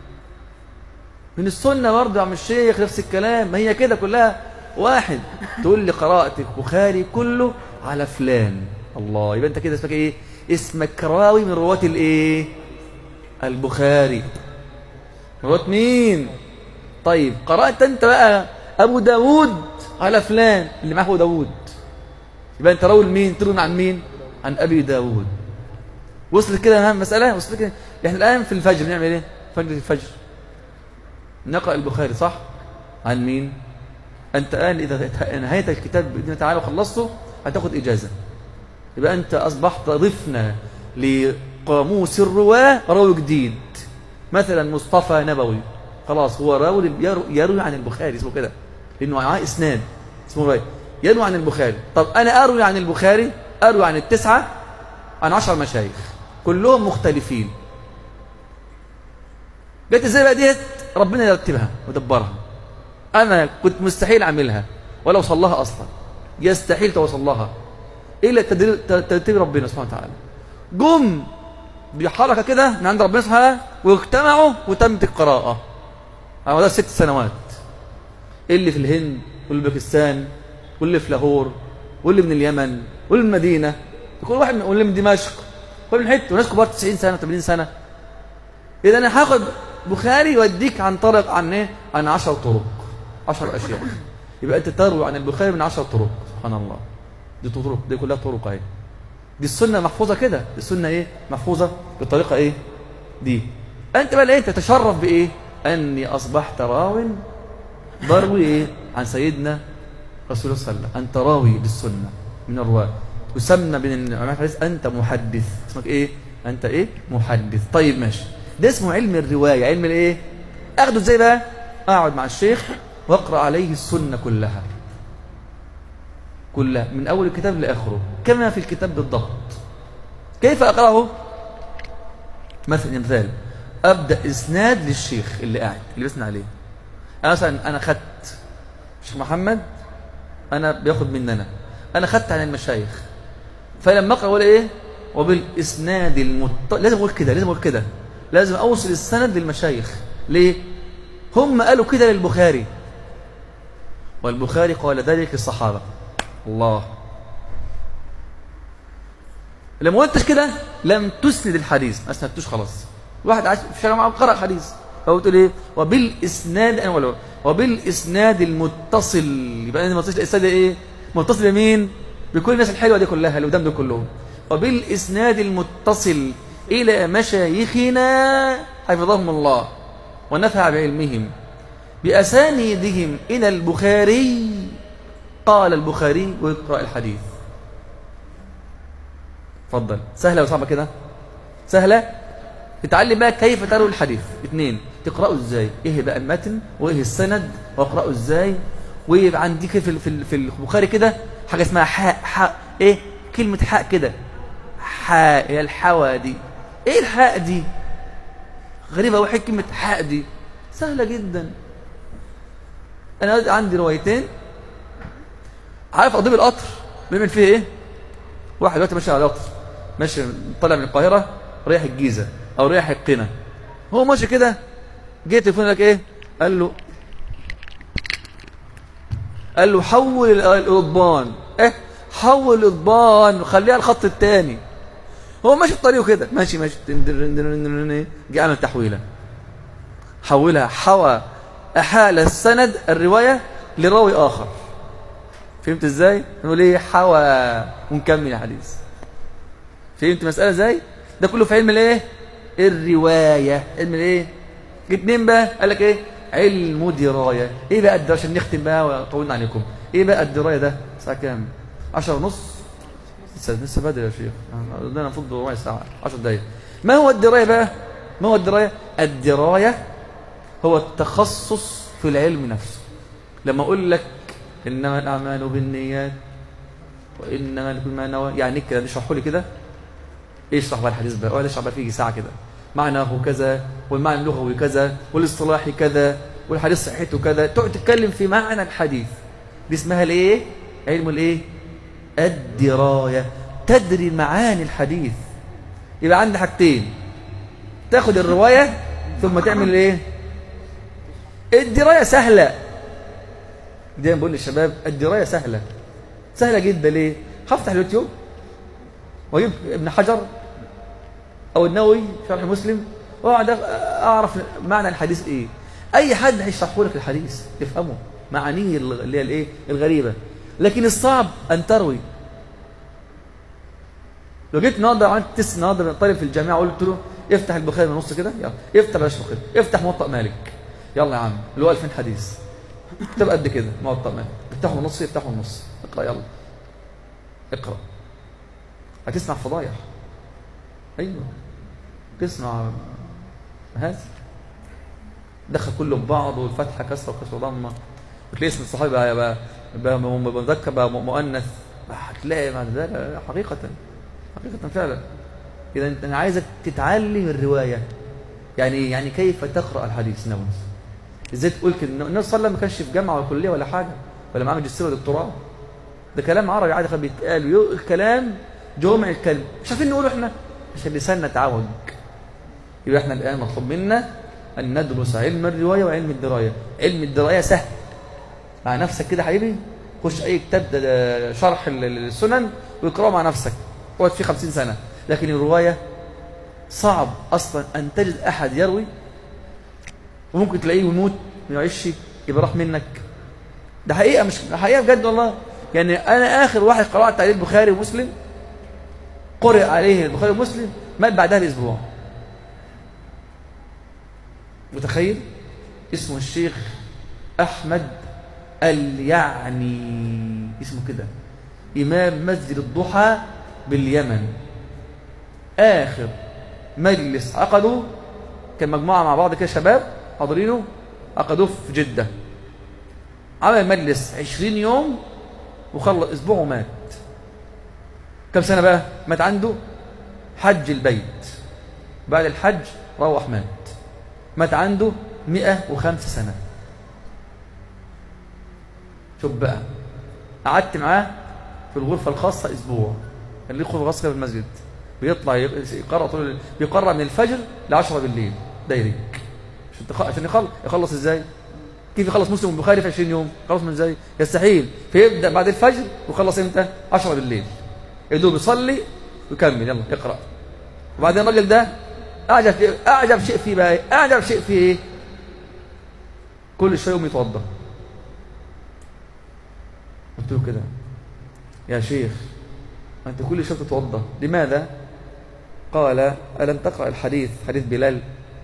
من السنه برضه يا عم الشيخ نفس الكلام ما هي كده كلها واحد تقول لي قراءة البخاري كله على فلان الله يبقى انت كده اسمك ايه اسمك راوي من رواة الايه البخاري رواة مين طيب قرأت انت بقى ابو داود على فلان اللي معه ابو داود يبقى انت راوي مين تروي عن مين عن ابي داود وصلت كده مسألة وصلت كده احنا الان في الفجر نعمل ايه فجر الفجر نقرأ البخاري صح عن مين أنت الآن إذا نهاية الكتاب بإذن الله تعالى وخلصته هتاخد إجازة يبقى أنت أصبحت ضفنا لقاموس الرواة راوي جديد مثلا مصطفى نبوي خلاص هو راوي يروي عن البخاري اسمه كده لأنه معاه إسناد اسمه راوي يروي عن البخاري طب أنا أروي عن البخاري أروي عن التسعة عن عشر مشايخ كلهم مختلفين جت ازاي بقى ديت ربنا يرتبها ويدبرها أنا كنت مستحيل أعملها ولا أوصل لها أصلا يستحيل توصل لها إلا ترتيب ربنا سبحانه وتعالى جم بحركة كده من عند ربنا سبحانه واجتمعوا وتمت القراءة على مدار ست سنوات اللي في الهند واللي في باكستان واللي في لاهور واللي من اليمن واللي من المدينة كل واحد من واللي من دمشق كل من حته وناس كبار 90 سنة 80 سنة إذا أنا هاخد بخاري يوديك عن طريق عن إيه؟ عن 10 طرق عشر أشياء يبقى أنت تروي عن البخاري من عشر طرق سبحان الله دي طرق دي كلها طرق اهي دي السنة محفوظة كده دي السنة إيه محفوظة بالطريقة إيه دي أنت بقى إيه تتشرف بإيه أني أصبحت راو بروي إيه عن سيدنا رسول الله صلى الله عليه وسلم أنت راوي للسنة من الرواة يسمى بين علماء الحديث أنت محدث اسمك إيه أنت إيه محدث طيب ماشي ده اسمه علم الرواية علم الإيه أخده إزاي بقى أقعد مع الشيخ واقرأ عليه السنة كلها كلها من أول الكتاب لآخره كما في الكتاب بالضبط كيف أقرأه مثلا مثال أبدأ إسناد للشيخ اللي قاعد اللي بسنا عليه أنا مثلا أنا خدت الشيخ محمد أنا بياخد مني أنا أنا خدت عن المشايخ فلما أقرأ أقول إيه وبالإسناد المت... لازم أقول كده لازم أقول كده لازم أوصل السند للمشايخ ليه هم قالوا كده للبخاري والبخاري قال ذلك للصحابة الله لما قلتش كده لم تسند الحديث ما اسندتوش خلاص واحد عايش في شارع معه قرأ حديث فهو تقول ايه وبالاسناد انا ولا وبالاسناد المتصل يبقى انا متصل الاسناد ايه متصل بمين بكل الناس الحلوه دي كلها اللي قدام دول كلهم وبالاسناد المتصل الى مشايخنا حفظهم الله ونفع بعلمهم بأسانيدهم إلى البخاري قال البخاري ويقرأ الحديث تفضل سهلة وصعبة كده سهلة تتعلم بقى كيف تروي الحديث اثنين تقرأه ازاي ايه بقى المتن وايه السند واقرأه ازاي ويبقى عندي في في في البخاري كده حاجة اسمها حاء حاء ايه كلمة حاء كده حاء هي الحوا دي ايه الحاء دي غريبة أوي كلمة حاء دي سهلة جدا أنا عندي روايتين عارف قضيب القطر بيعمل فيه إيه واحد دلوقتي ماشي على القطر ماشي طالع من القاهرة رايح الجيزة أو رايح القنا هو ماشي كده جه تليفون لك إيه قال له قال له حول القضبان ايه حول القضبان وخليها الخط الثاني هو ماشي في طريقه كده ماشي ماشي جه عمل تحويله حولها حوى احال السند الروايه لراوي اخر فهمت ازاي نقول ايه حوى ونكمل الحديث فهمت المساله ازاي ده كله في علم الايه الروايه علم الايه اتنين بقى قال لك ايه علم درايه ايه بقى الدرايه عشان نختم بقى وطولنا عليكم ايه بقى الدرايه ده الساعه كام 10 ونص لسه لسه بدري يا شيخ ده المفروض ربع ساعه 10 دقايق ما هو الدرايه بقى ما هو الدرايه الدرايه هو التخصص في العلم نفسه لما اقول لك انما الاعمال بالنيات وانما لكل ما نوى يعني كده اشرحوا لي كده اشرح بقى الحديث بقى ولا اشرح بقى فيه ساعه كده معناه كذا والمعنى اللغوي كذا والاصطلاحي كذا والحديث صحته كذا تقعد تتكلم في معنى الحديث دي اسمها الايه علم الايه الدرايه تدري معاني الحديث يبقى عندي حاجتين تاخد الروايه ثم تعمل الايه الدرايه سهله دايما بقول للشباب الدرايه سهله سهله جدا ليه هفتح اليوتيوب واجيب ابن حجر او النووي شرح مسلم واقعد اعرف معنى الحديث ايه اي حد هيشرحه لك الحديث تفهمه معانيه اللي هي الايه الغريبه لكن الصعب ان تروي لو جيت النهارده عملت تست النهارده طالب في الجامعه قلت له افتح البخاري من النص كده يلا افتح بلاش البخاري افتح موطأ مالك يلا يا عم اللي هو 2000 حديث تبقى قد كده موطأ مالك افتحه من النص افتحه من النص اقرا يلا اقرا هتسمع فضايح ايوه تسمع هذا دخل كله ببعض والفتحه كسره وكسره ضمه وتلاقي اسم الصحابي بقى بقى, بقى مذكر بقى مؤنث هتلاقي بعد ذلك حقيقه حقيقه فعلا اذا انت انا عايزك تتعلم الروايه يعني يعني كيف تقرا الحديث نفسه ازاي تقول كده النبي صلى الله عليه وسلم ما كانش في جامعه ولا كليه ولا حاجه ولا معاه ماجستير ولا دكتوراه ده كلام عربي عادي كان بيتقال الكلام جمع الكلم مش عارفين نقوله احنا عشان لساننا تعوج يبقى احنا الان مطلوب منا ان ندرس علم الروايه وعلم الدرايه علم الدرايه سهل مع نفسك كده حبيبي خش اي كتاب شرح السنن واقراه مع نفسك اقعد فيه 50 سنه لكن الروايه صعب اصلا ان تجد احد يروي وممكن تلاقيه يموت ما يعيش يبقى راح منك ده حقيقه مش حقيقه بجد والله يعني انا اخر واحد قرات عليه البخاري ومسلم قرئ عليه البخاري ومسلم مات بعدها باسبوع متخيل اسمه الشيخ احمد اليعني اسمه كده امام مسجد الضحى باليمن اخر مجلس عقدوا كان مجموعه مع بعض كده شباب حاضرينه عقدوه في جده عمل مجلس 20 يوم وخلص اسبوع ومات كم سنه بقى مات عنده حج البيت بعد الحج روح مات مات عنده 105 سنه شوف بقى قعدت معاه في الغرفه الخاصه اسبوع كان ليه غرفه خاصه في المسجد بيطلع يقرا طول بيقرا من الفجر ل 10 بالليل دايركت عشان تخ... عشان يخلص يخلص ازاي كيف يخلص مسلم والبخاري في 20 يوم خلص من ازاي يستحيل فيبدا بعد الفجر ويخلص امتى 10 بالليل يدوب يصلي ويكمل يلا اقرا وبعدين الراجل ده اعجب اعجب شيء فيه بقى اعجب شيء فيه ايه كل شويه يوم يتوضا قلت له كده يا شيخ انت كل شويه تتوضا لماذا قال الم تقرا الحديث حديث بلال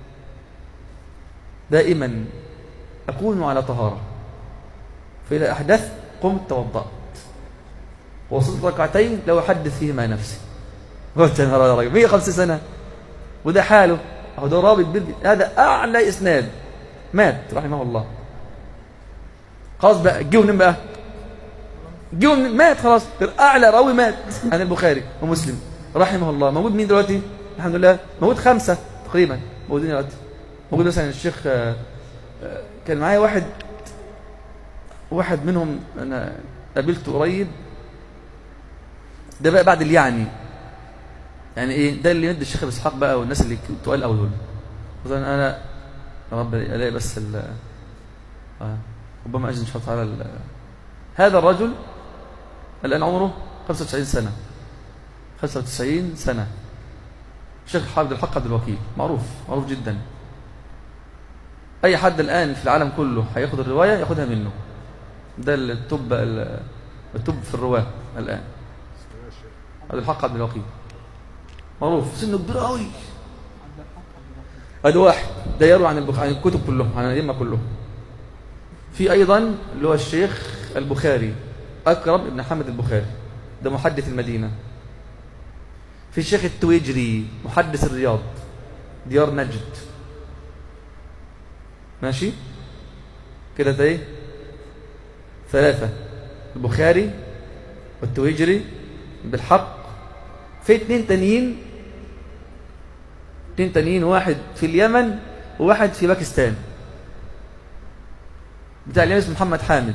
دائما أكون على طهارة فإذا أحدثت قمت توضأت وصلت ركعتين لو أحدث فيهما نفسي قلت يا راجل 150 سنة وده حاله أهو ده رابط بال... هذا أعلى إسناد مات رحمه الله خلاص بقى جه منين بقى جه مات خلاص أعلى راوي مات عن البخاري ومسلم رحمه الله موجود مين دلوقتي الحمد لله موجود خمسة تقريبا موجودين دلوقتي موجود مثلا الشيخ آه، آه، كان معايا واحد واحد منهم انا قابلته قريب ده بقى بعد اليعني يعني ايه ده اللي يد الشيخ ابو اسحاق بقى والناس اللي تقال قوي دول مثلا انا يا رب الاقي بس ال آه، ربما اجد ان شاء الله تعالى ال- هذا الرجل الان عمره 95 سنه 95 سنه الشيخ عبد الحق عبد الوكيل معروف معروف جدا اي حد الان في العالم كله هياخد الروايه ياخدها منه ده التوب ال- التوب في الرواه الان عبد الحق عبد الوكيل معروف سنه كبير قوي ادي واحد ده يروي عن البخ... عن الكتب كلهم عن الائمه كلهم في ايضا اللي هو الشيخ البخاري اكرم ابن حمد البخاري ده محدث المدينه في الشيخ التويجري محدث الرياض ديار نجد ماشي كده ده ايه ثلاثة البخاري والتويجري بالحق في اتنين تانيين اتنين تانيين واحد في اليمن وواحد في باكستان بتاع اليمن اسمه محمد حامد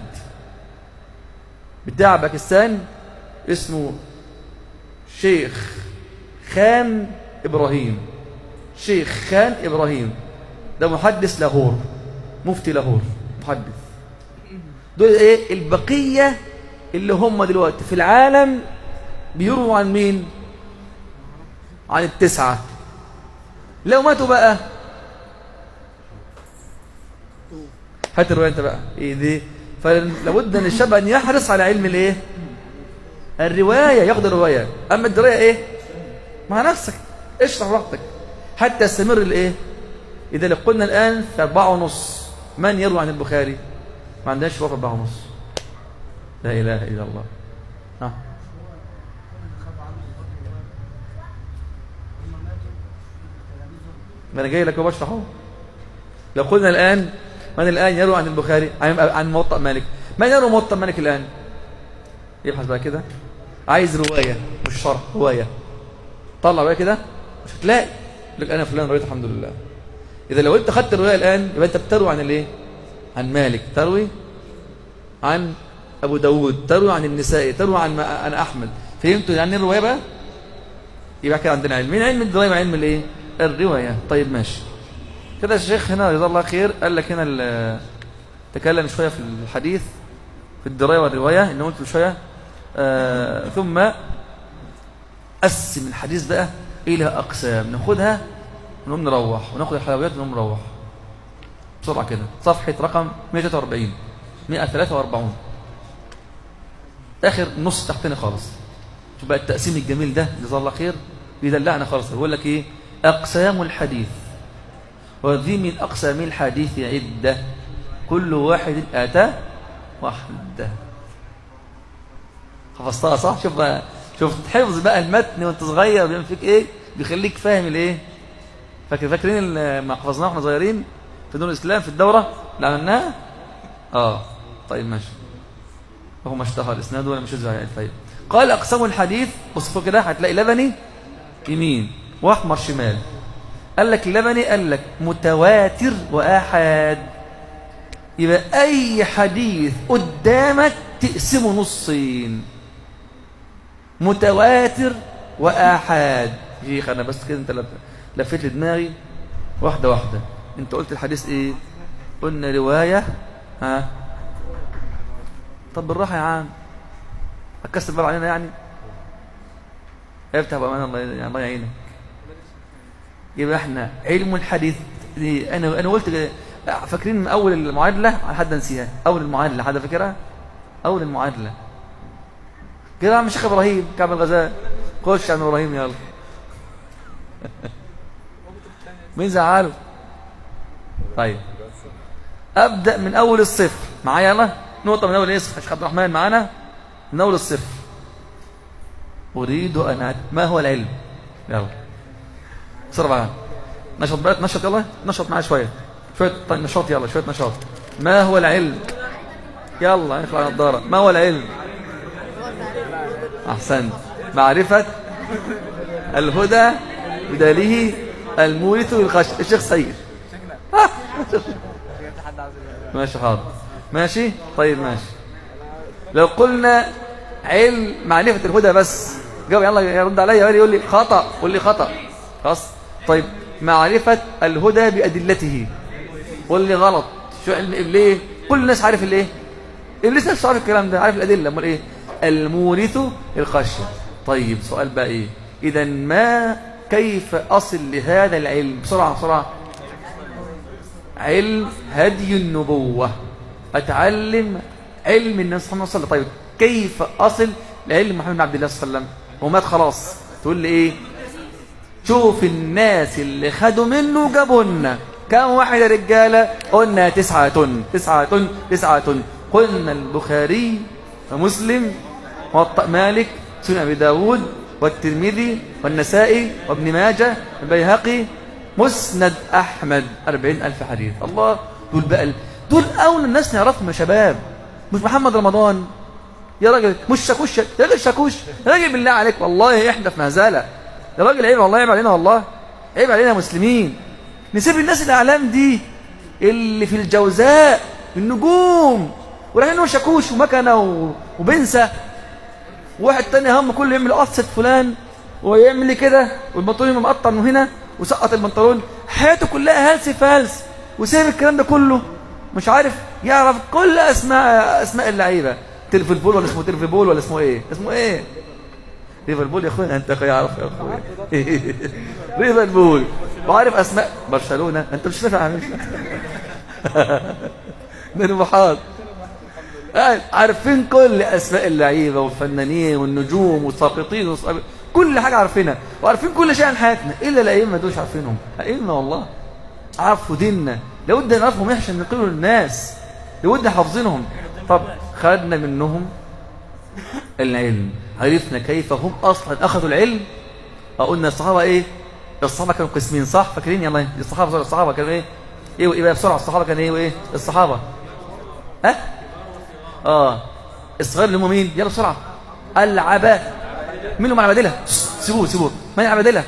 بتاع باكستان اسمه شيخ خان إبراهيم شيخ خان إبراهيم ده محدث لاهور مفتي لاهور محدث دول ايه البقية اللي هم دلوقتي في العالم بيرووا عن مين عن التسعة لو ماتوا بقى هات الرواية انت بقى ايه دي فلابد ان الشاب ان يحرص على علم الايه الرواية ياخد الرواية اما الدراية ايه مع نفسك اشرح براحتك حتى يستمر الايه اذا لو قلنا الان في أربعة ونص من يروي عن البخاري ما عندناش رواية في أربعة ونص لا اله الا الله ها ما انا جاي لك وبشرح اهو لو قلنا الان من الان يروي عن البخاري عن عن موطأ مالك من يروي موطأ مالك الان يبحث بقى كده عايز روايه مش شرح روايه طلع بقى كده مش هتلاقي يقول لك انا فلان رويت الحمد لله اذا لو انت خدت الروايه الان يبقى انت بتروي عن الايه عن مالك تروي عن ابو داود تروي عن النسائي تروي عن ما- عن احمد فهمتوا يعني إيه الروايه بقى يبقى كده عندنا علم مين علم الدرايه وعلم الايه الروايه طيب ماشي كده الشيخ هنا جزاه الله خير قال لك هنا ال- تكلم شويه في الحديث في الدرايه والروايه ان قلت شويه آه ثم قسم الحديث بقى الى اقسام ناخدها ونقوم نروح وناخد الحلويات ونقوم نروح بسرعه كده صفحه رقم 143 143 اخر نص تحتنا خالص شوف بقى التقسيم الجميل ده جزاه الله خير بيدلعنا خالص بيقول لك ايه اقسام الحديث وذي من اقسام الحديث عده كل واحد اتى وحده حفظتها صح شوف بقى شوف حفظ بقى المتن وانت صغير بيعمل فيك ايه بيخليك فاهم الايه فاكر فاكرين ال- ما حفظناه واحنا صغيرين في دون الاسلام في الدوره اللي عملناها اه طيب ماشي وهو ما اشتهر اسناده ولا مش يعني طيب قال اقسام الحديث بص فوق كده هتلاقي لبني يمين واحمر شمال قال لك لبني قال لك متواتر واحاد يبقى اي حديث قدامك تقسمه نصين متواتر واحاد شيخ انا بس كده انت لف- لفيت لي دماغي واحده واحده انت قلت الحديث ايه قلنا روايه ها طب بالراحه يا عم هتكسر باب علينا يعني افتح بامان الله يعني الله يعينك يبقى احنا علم الحديث دي انا انا قلت كده، فاكرين من اول المعادله حد نسيها اول المعادله حد فاكرها اول المعادله كده يا عم الشيخ ابراهيم كعب الغزال خش يا عم ابراهيم يلا مين زعله طيب ابدا من اول الصفر معايا يلا نقطه من اول ايه الشيخ عبد الرحمن معانا من اول الصفر اريد ان أت- ما هو العلم يلا بسرعه بقى نشط بقى نشط يلا نشط معايا شويه شويه طيب نشاط يلا شويه نشاط ما هو العلم يلا اخلع النضاره ما هو العلم احسنت معرفه الهدى بداله المورث للخشيه الشيخ سيد ماشي حاضر ماشي طيب ماشي لو قلنا علم معرفة الهدى بس جاوب يلا يرد عليا يقول لي خطأ قول لي خطأ خلاص طيب معرفة الهدى بأدلته قول لي غلط شو علم ليه كل الناس عارف الايه ابليس نفسه عارف الكلام ده عارف الادله امال ايه المورث الخشيه طيب سؤال بقى ايه اذا ما كيف اصل لهذا العلم بسرعه بسرعه علم هدي النبوه اتعلم علم الناس صلى الله عليه وسلم طيب كيف اصل لعلم محمد بن عبد الله صلى الله عليه وسلم هو مات خلاص تقول لي ايه شوف الناس اللي خدوا منه جابوا لنا كم واحد يا رجاله قلنا تسعة تسعة تسعة قلنا البخاري ومسلم وطأ مالك سنن أبي داود والترمذي والنسائي وابن ماجه والبيهقي مسند أحمد أربعين ألف حديث الله دول بقى دول أول الناس نعرفهم يا شباب مش محمد رمضان يا راجل مش شاكوش يا راجل شاكوش يا راجل بالله عليك والله احنا في مهزله يا راجل عيب والله عيب علينا والله عيب علينا مسلمين نسيب الناس الاعلام دي اللي في الجوزاء النجوم ورايحين له شاكوش ومكنه وبنسه واحد تاني هم كله يعمل قصه فلان ويعمل لي كده والبنطلون مقطع من هنا وسقط البنطلون حياته كلها هلس فالس وسايب الكلام ده كله مش عارف يعرف كل اسماء اسماء اللعيبه تلفزبول ولا اسمه تلفزبول ولا اسمه ايه اسمه ايه ليفربول يا اخويا انت اخويا عارف يا اخويا ليفربول وعارف اسماء برشلونه انت مش نافع مش من المحاط عارفين كل اسماء اللعيبه والفنانين والنجوم والساقطين والساقطين كل حاجه عارفينها وعارفين كل شيء عن حياتنا الا الائمه دول مش عارفينهم ائمه والله عرفوا ديننا لابد نعرفهم عشان نقولوا للناس لابد حافظينهم طب خدنا منهم العلم عرفنا كيف هم اصلا اخذوا العلم قلنا الصحابه ايه الصحابه كانوا قسمين صح فاكرين يلا الصحابه الصحابه كانوا ايه ايه وايه بقى بسرعه الصحابه كانوا ايه وايه الصحابه ها اه الصغير اللي هم مين يلا بسرعه العباد مين هم العبادله سيبوه سيبوه من العبادله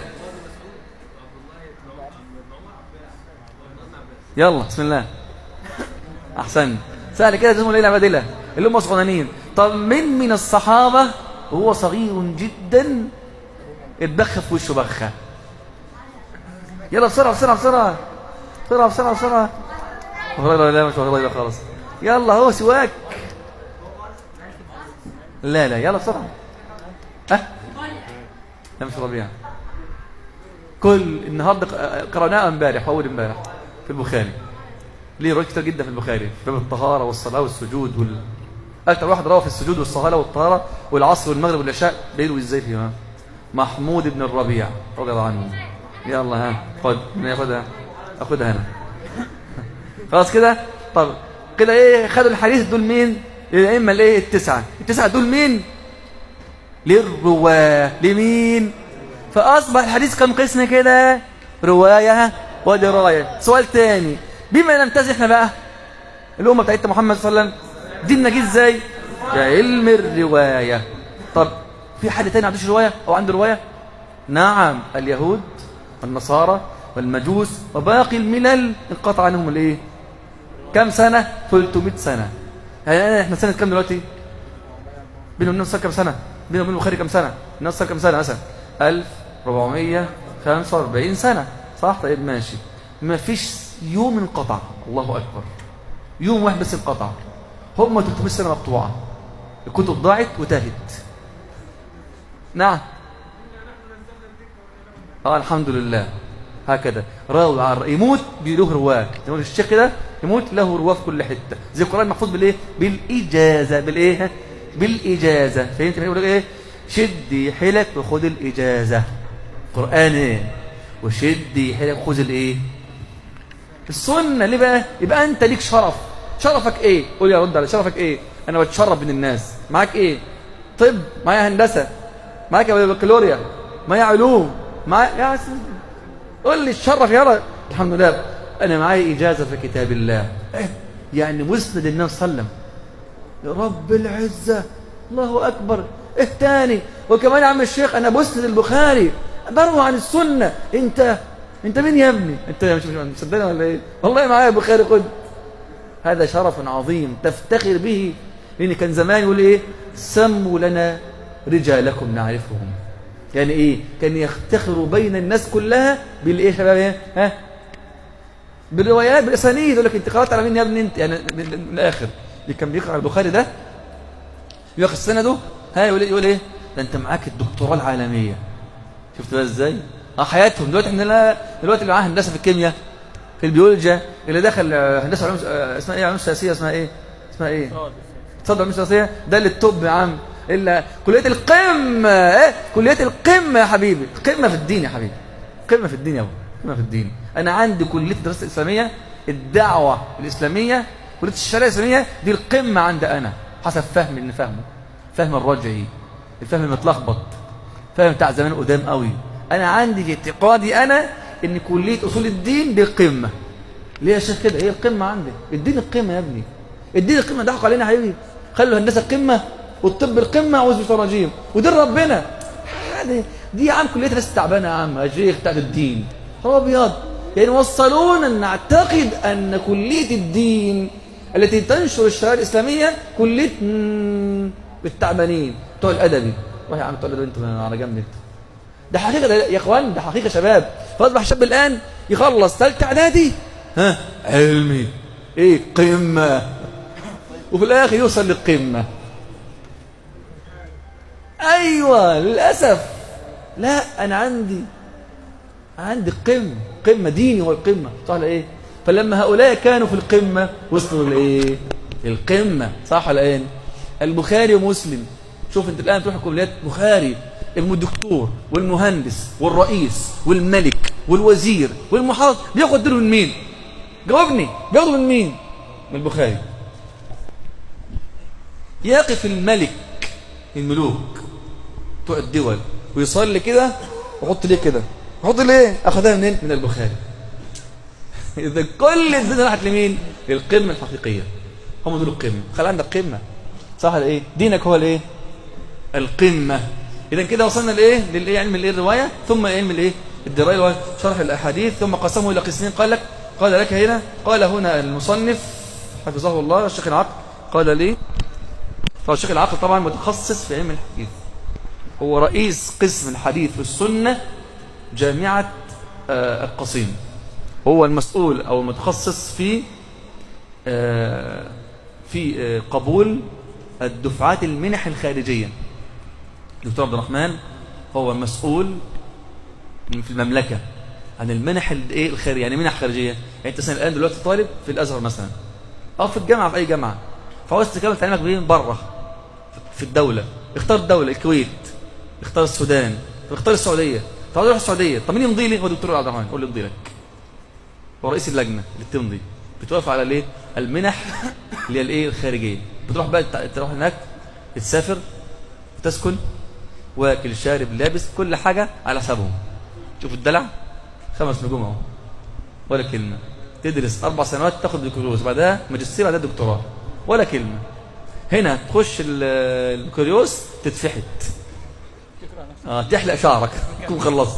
يلا بسم الله احسن سهل كده اسمه ايه العبادله اللي هم صغنانين طب من من الصحابه وهو صغير جدا اتبخ في وشه بخه يلا بسرعه بسرعه بسرعه بسرعه بسرعه بسرعه والله لا مش والله خالص يلا هو سواك لا لا يلا بسرعه ها أه؟ لا مش ربيع كل النهارده قرأناه امبارح اول امبارح في البخاري ليه روايات كتير جدا في البخاري في باب الطهاره والصلاه والسجود وال اكثر واحد روى في السجود والصلاه والطهاره والعصر والمغرب والعشاء بيروي ازاي فيها محمود بن الربيع رضي الله عنه يلا ها خد ناخدها اخدها انا خلاص كده طب كده ايه خدوا الحديث دول مين الائمه الايه التسعه التسعه دول مين للرواه لمين فاصبح الحديث كم قسم كده روايه ودرايه سؤال تاني بما نمتاز احنا بقى الامه بتاعتنا محمد صلى الله عليه وسلم ديننا جه ازاي بعلم الروايه طب في حد تاني عندوش روايه او عنده روايه نعم اليهود والنصارى والمجوس وباقي الملل انقطع عنهم الايه كم سنه 300 سنه يعني احنا سنه كام دلوقتي بينهم النص كام سنه بينهم وبين البخاري كام سنه النص كام سنه مثلا 1445 سنه صح طيب ماشي ما فيش يوم انقطع الله اكبر يوم واحد بس انقطع هم 300 سنه مقطوعه الكتب ضاعت وتاهت نعم اه الحمد لله هكذا راوي عن يموت له رواه يقول الشيخ كده يموت له رواه في كل حته زي القران محفوظ بالايه بالاجازه بالايه بالاجازه فهمت بيقول ايه شدي حيلك وخد الاجازه قران ايه وشدي حيلك خذ الايه السنه ليه بقى يبقى انت ليك شرف شرفك ايه قول يا رد على شرفك ايه انا بتشرف من الناس معاك ايه طب معايا هندسه معاك بكالوريا معايا علوم معايا يا سيدي قول لي الشرف يا رب الحمد لله انا معايا اجازه في كتاب الله إيه؟ يعني مسند النبي صلى الله عليه وسلم يا رب العزه الله اكبر ايه تاني وكمان يا عم الشيخ انا مسند البخاري بروى عن السنه انت انت مين يا ابني انت مش مش مصدقني ولا ايه والله معايا البخاري خد هذا شرف عظيم تفتخر به لان كان زمان يقول ايه سموا لنا رجالكم نعرفهم يعني ايه كان يفتخر بين الناس كلها بالايه يا شباب ايه ها بالروايات بالاسانيد يقول لك انت قرات على مين يا ابني انت يعني من من الاخر اللي كان بيقرا البخاري ده ياخذ سنده ها يقول يقول ايه ده انت معاك الدكتوراه العالميه شفت بقى ازاي اه حياتهم دلوقتي احنا لا دلوقتي اللي معاه هندسه في الكيمياء في البيولوجيا اللي دخل آه، هندسه علوم آه، اسمها ايه علوم سياسيه اسمها ايه اسمها ايه تصدر علوم سياسيه ده اللي التوب يا عم الا كليه القمه ايه كليه القمه يا حبيبي قمه في الدين يا حبيبي قمه في الدين يا ابو قمه في الدين انا عندي كليه الدراسه الاسلاميه الدعوه الاسلاميه كليه الشريعه الاسلاميه دي القمه عند انا حسب فهمي اللي فهمه فهم الرجعي الفهم المتلخبط فهم بتاع زمان قدام قوي انا عندي في اعتقادي انا ان كليه اصول الدين دي القمه ليه يا شيخ كده هي القمه عندي الدين القمه يا ابني الدين القمه ضحكوا علينا يا حبيبي خلوا الهندسه القمه والطب القمه اعوذ بالله الرجيم ودين ربنا هذه دي يا عم كليه ناس تعبانه يا عم يا شيخ بتاعت الدين هو ابيض يعني وصلونا ان نعتقد ان كليه الدين التي تنشر الشريعه الاسلاميه كليه مم، التعبانين بتوع الادبي روح يا عم بتوع الادبي انتوا على جنب انت ده حقيقه ده يا اخوان ده حقيقه شباب فاصبح الشاب الان يخلص ثالثه اعدادي ها علمي ايه قمه وفي الاخر يوصل للقمه ايوه للاسف لا انا عندي عندي قمه قمه ديني هو القمه صح ولا ايه فلما هؤلاء كانوا في القمه وصلوا لايه القمه صح ولا ايه البخاري ومسلم شوف انت الان تروح كليات بخاري ابن الدكتور والمهندس والرئيس والملك والوزير والمحافظ بياخد دول من مين جاوبني بياخدوا من مين من البخاري يقف الملك الملوك بتوع الدول ويصلي كده ويحط ليه كده يحط ليه اخذها منين من البخاري اذا كل الدنيا راحت لمين للقمه الحقيقيه هم دول القمه خلي عندك قمه صح ولا ايه دينك هو الايه القمه اذا كده وصلنا لايه للايه علم الايه الروايه ثم علم الايه الدرايه اللي هو شرح الاحاديث ثم قسمه الى قسمين قال لك قال لك هنا قال هنا المصنف حفظه الله الشيخ العقل قال لي فالشيخ العقل طبعا متخصص في علم الحديث هو رئيس قسم الحديث والسنه جامعه آه، القصيم هو المسؤول او المتخصص في آه، في آه، قبول الدفعات المنح الخارجيه دكتور عبد الرحمن هو المسؤول في المملكه عن المنح الايه الخارجيه يعني منح خارجيه يعني انت مثلا الان دلوقتي طالب في الازهر مثلا او في الجامعه في اي جامعه فعاوز تكمل تعليمك بيه بره في الدوله اختار الدوله الكويت اختار السودان اختار السعوديه طب اروح السعوديه طب مين يمضي لي هو دكتور عبد الرحمن قول لي يمضي لك هو رئيس اللجنه اللي بتمضي بتوافق على الايه المنح اللي هي الايه الخارجيه بتروح بقى تع- تروح هناك تسافر تسكن واكل شارب لابس كل حاجه على حسابهم شوف الدلع خمس نجوم اهو ولا كلمه تدرس اربع سنوات تاخد بكالوريوس بعدها ماجستير بعدها دكتوراه ولا كلمه هنا تخش ال- البكالوريوس تتفحت اه تحلق شعرك تكون خلصت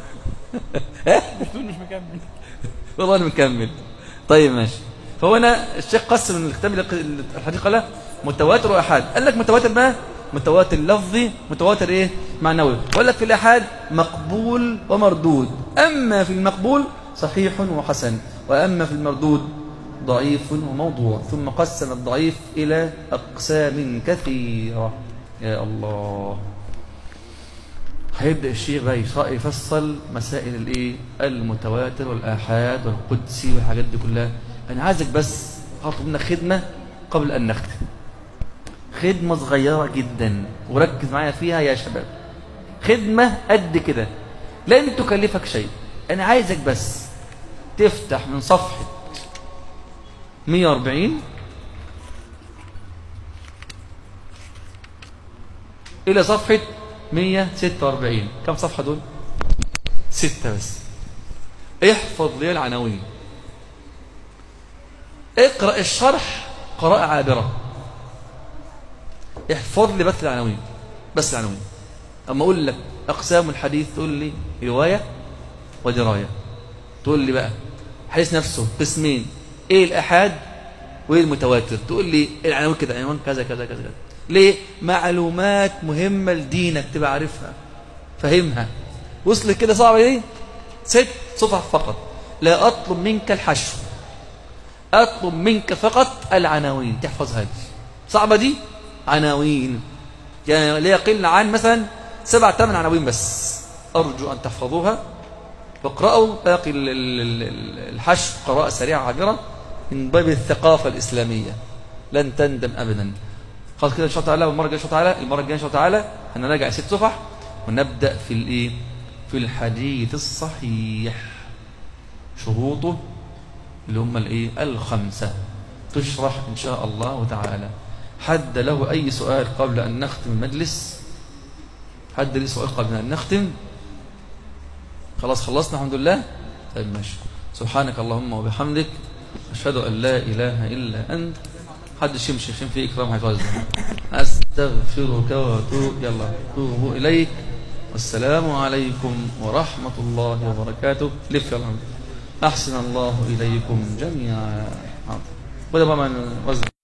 دول مش مكمل والله انا مكمل طيب ماشي فهنا الشيخ قسم الكتاب اللي- الحديث قال متواتر واحاد قال لك متواتر ما متواتر لفظي متواتر ايه معنوي وقال لك في الاحاد مقبول ومردود اما في المقبول صحيح وحسن واما في المردود ضعيف وموضوع ثم قسم الضعيف الى اقسام كثيره يا الله هيبدأ الشيخ بقى يص- يفصل مسائل الايه المتواتر والآحاد والقدسي والحاجات دي كلها انا عايزك بس هطلب منك خدمة قبل ان نختم خدمة صغيرة جدا وركز معايا فيها يا شباب خدمة قد كده لن تكلفك شيء انا عايزك بس تفتح من صفحة 140 إلى صفحة 146 كم صفحة دول؟ ستة بس احفظ لي العناوين اقرأ الشرح قراءة عابرة احفظ لي بس العناوين بس العناوين أما أقول لك أقسام الحديث تقول لي رواية ودراية تقول لي بقى حديث نفسه قسمين ايه الأحاد وايه المتواتر تقول لي العنوان كده عنوان كذا كذا كذا كذا ليه معلومات مهمة لدينك تبقى عارفها فهمها وصل كده صعبة دي ست صفح فقط لا أطلب منك الحشو أطلب منك فقط العناوين تحفظها دي صعبة دي عناوين يعني لا يقل عن مثلا سبع ثمان عناوين بس أرجو أن تحفظوها واقرأوا باقي ال- ال- ال- الحشو قراءة سريعة عابرة من باب الثقافة الإسلامية لن تندم أبدا خلاص كده إن شاء الله تعالى والمرة الجاية إن شاء الله تعالى المرة الجاية إن شاء الله تعالى هنراجع ست صفح ونبدأ في الإيه في الحديث الصحيح شروطه اللي هم الإيه الخمسة تشرح إن شاء الله تعالى حد له أي سؤال قبل أن نختم المجلس حد ليه سؤال قبل أن نختم خلاص خلصنا الحمد لله طيب ماشي سبحانك اللهم وبحمدك أشهد أن لا إله إلا أنت حد يمشي عشان في إكرام هيتوزع أستغفرك وأتوب يلا توب إليك والسلام عليكم ورحمة الله وبركاته لف يلا أحسن الله إليكم جميعا حاضر وده بقى من وزن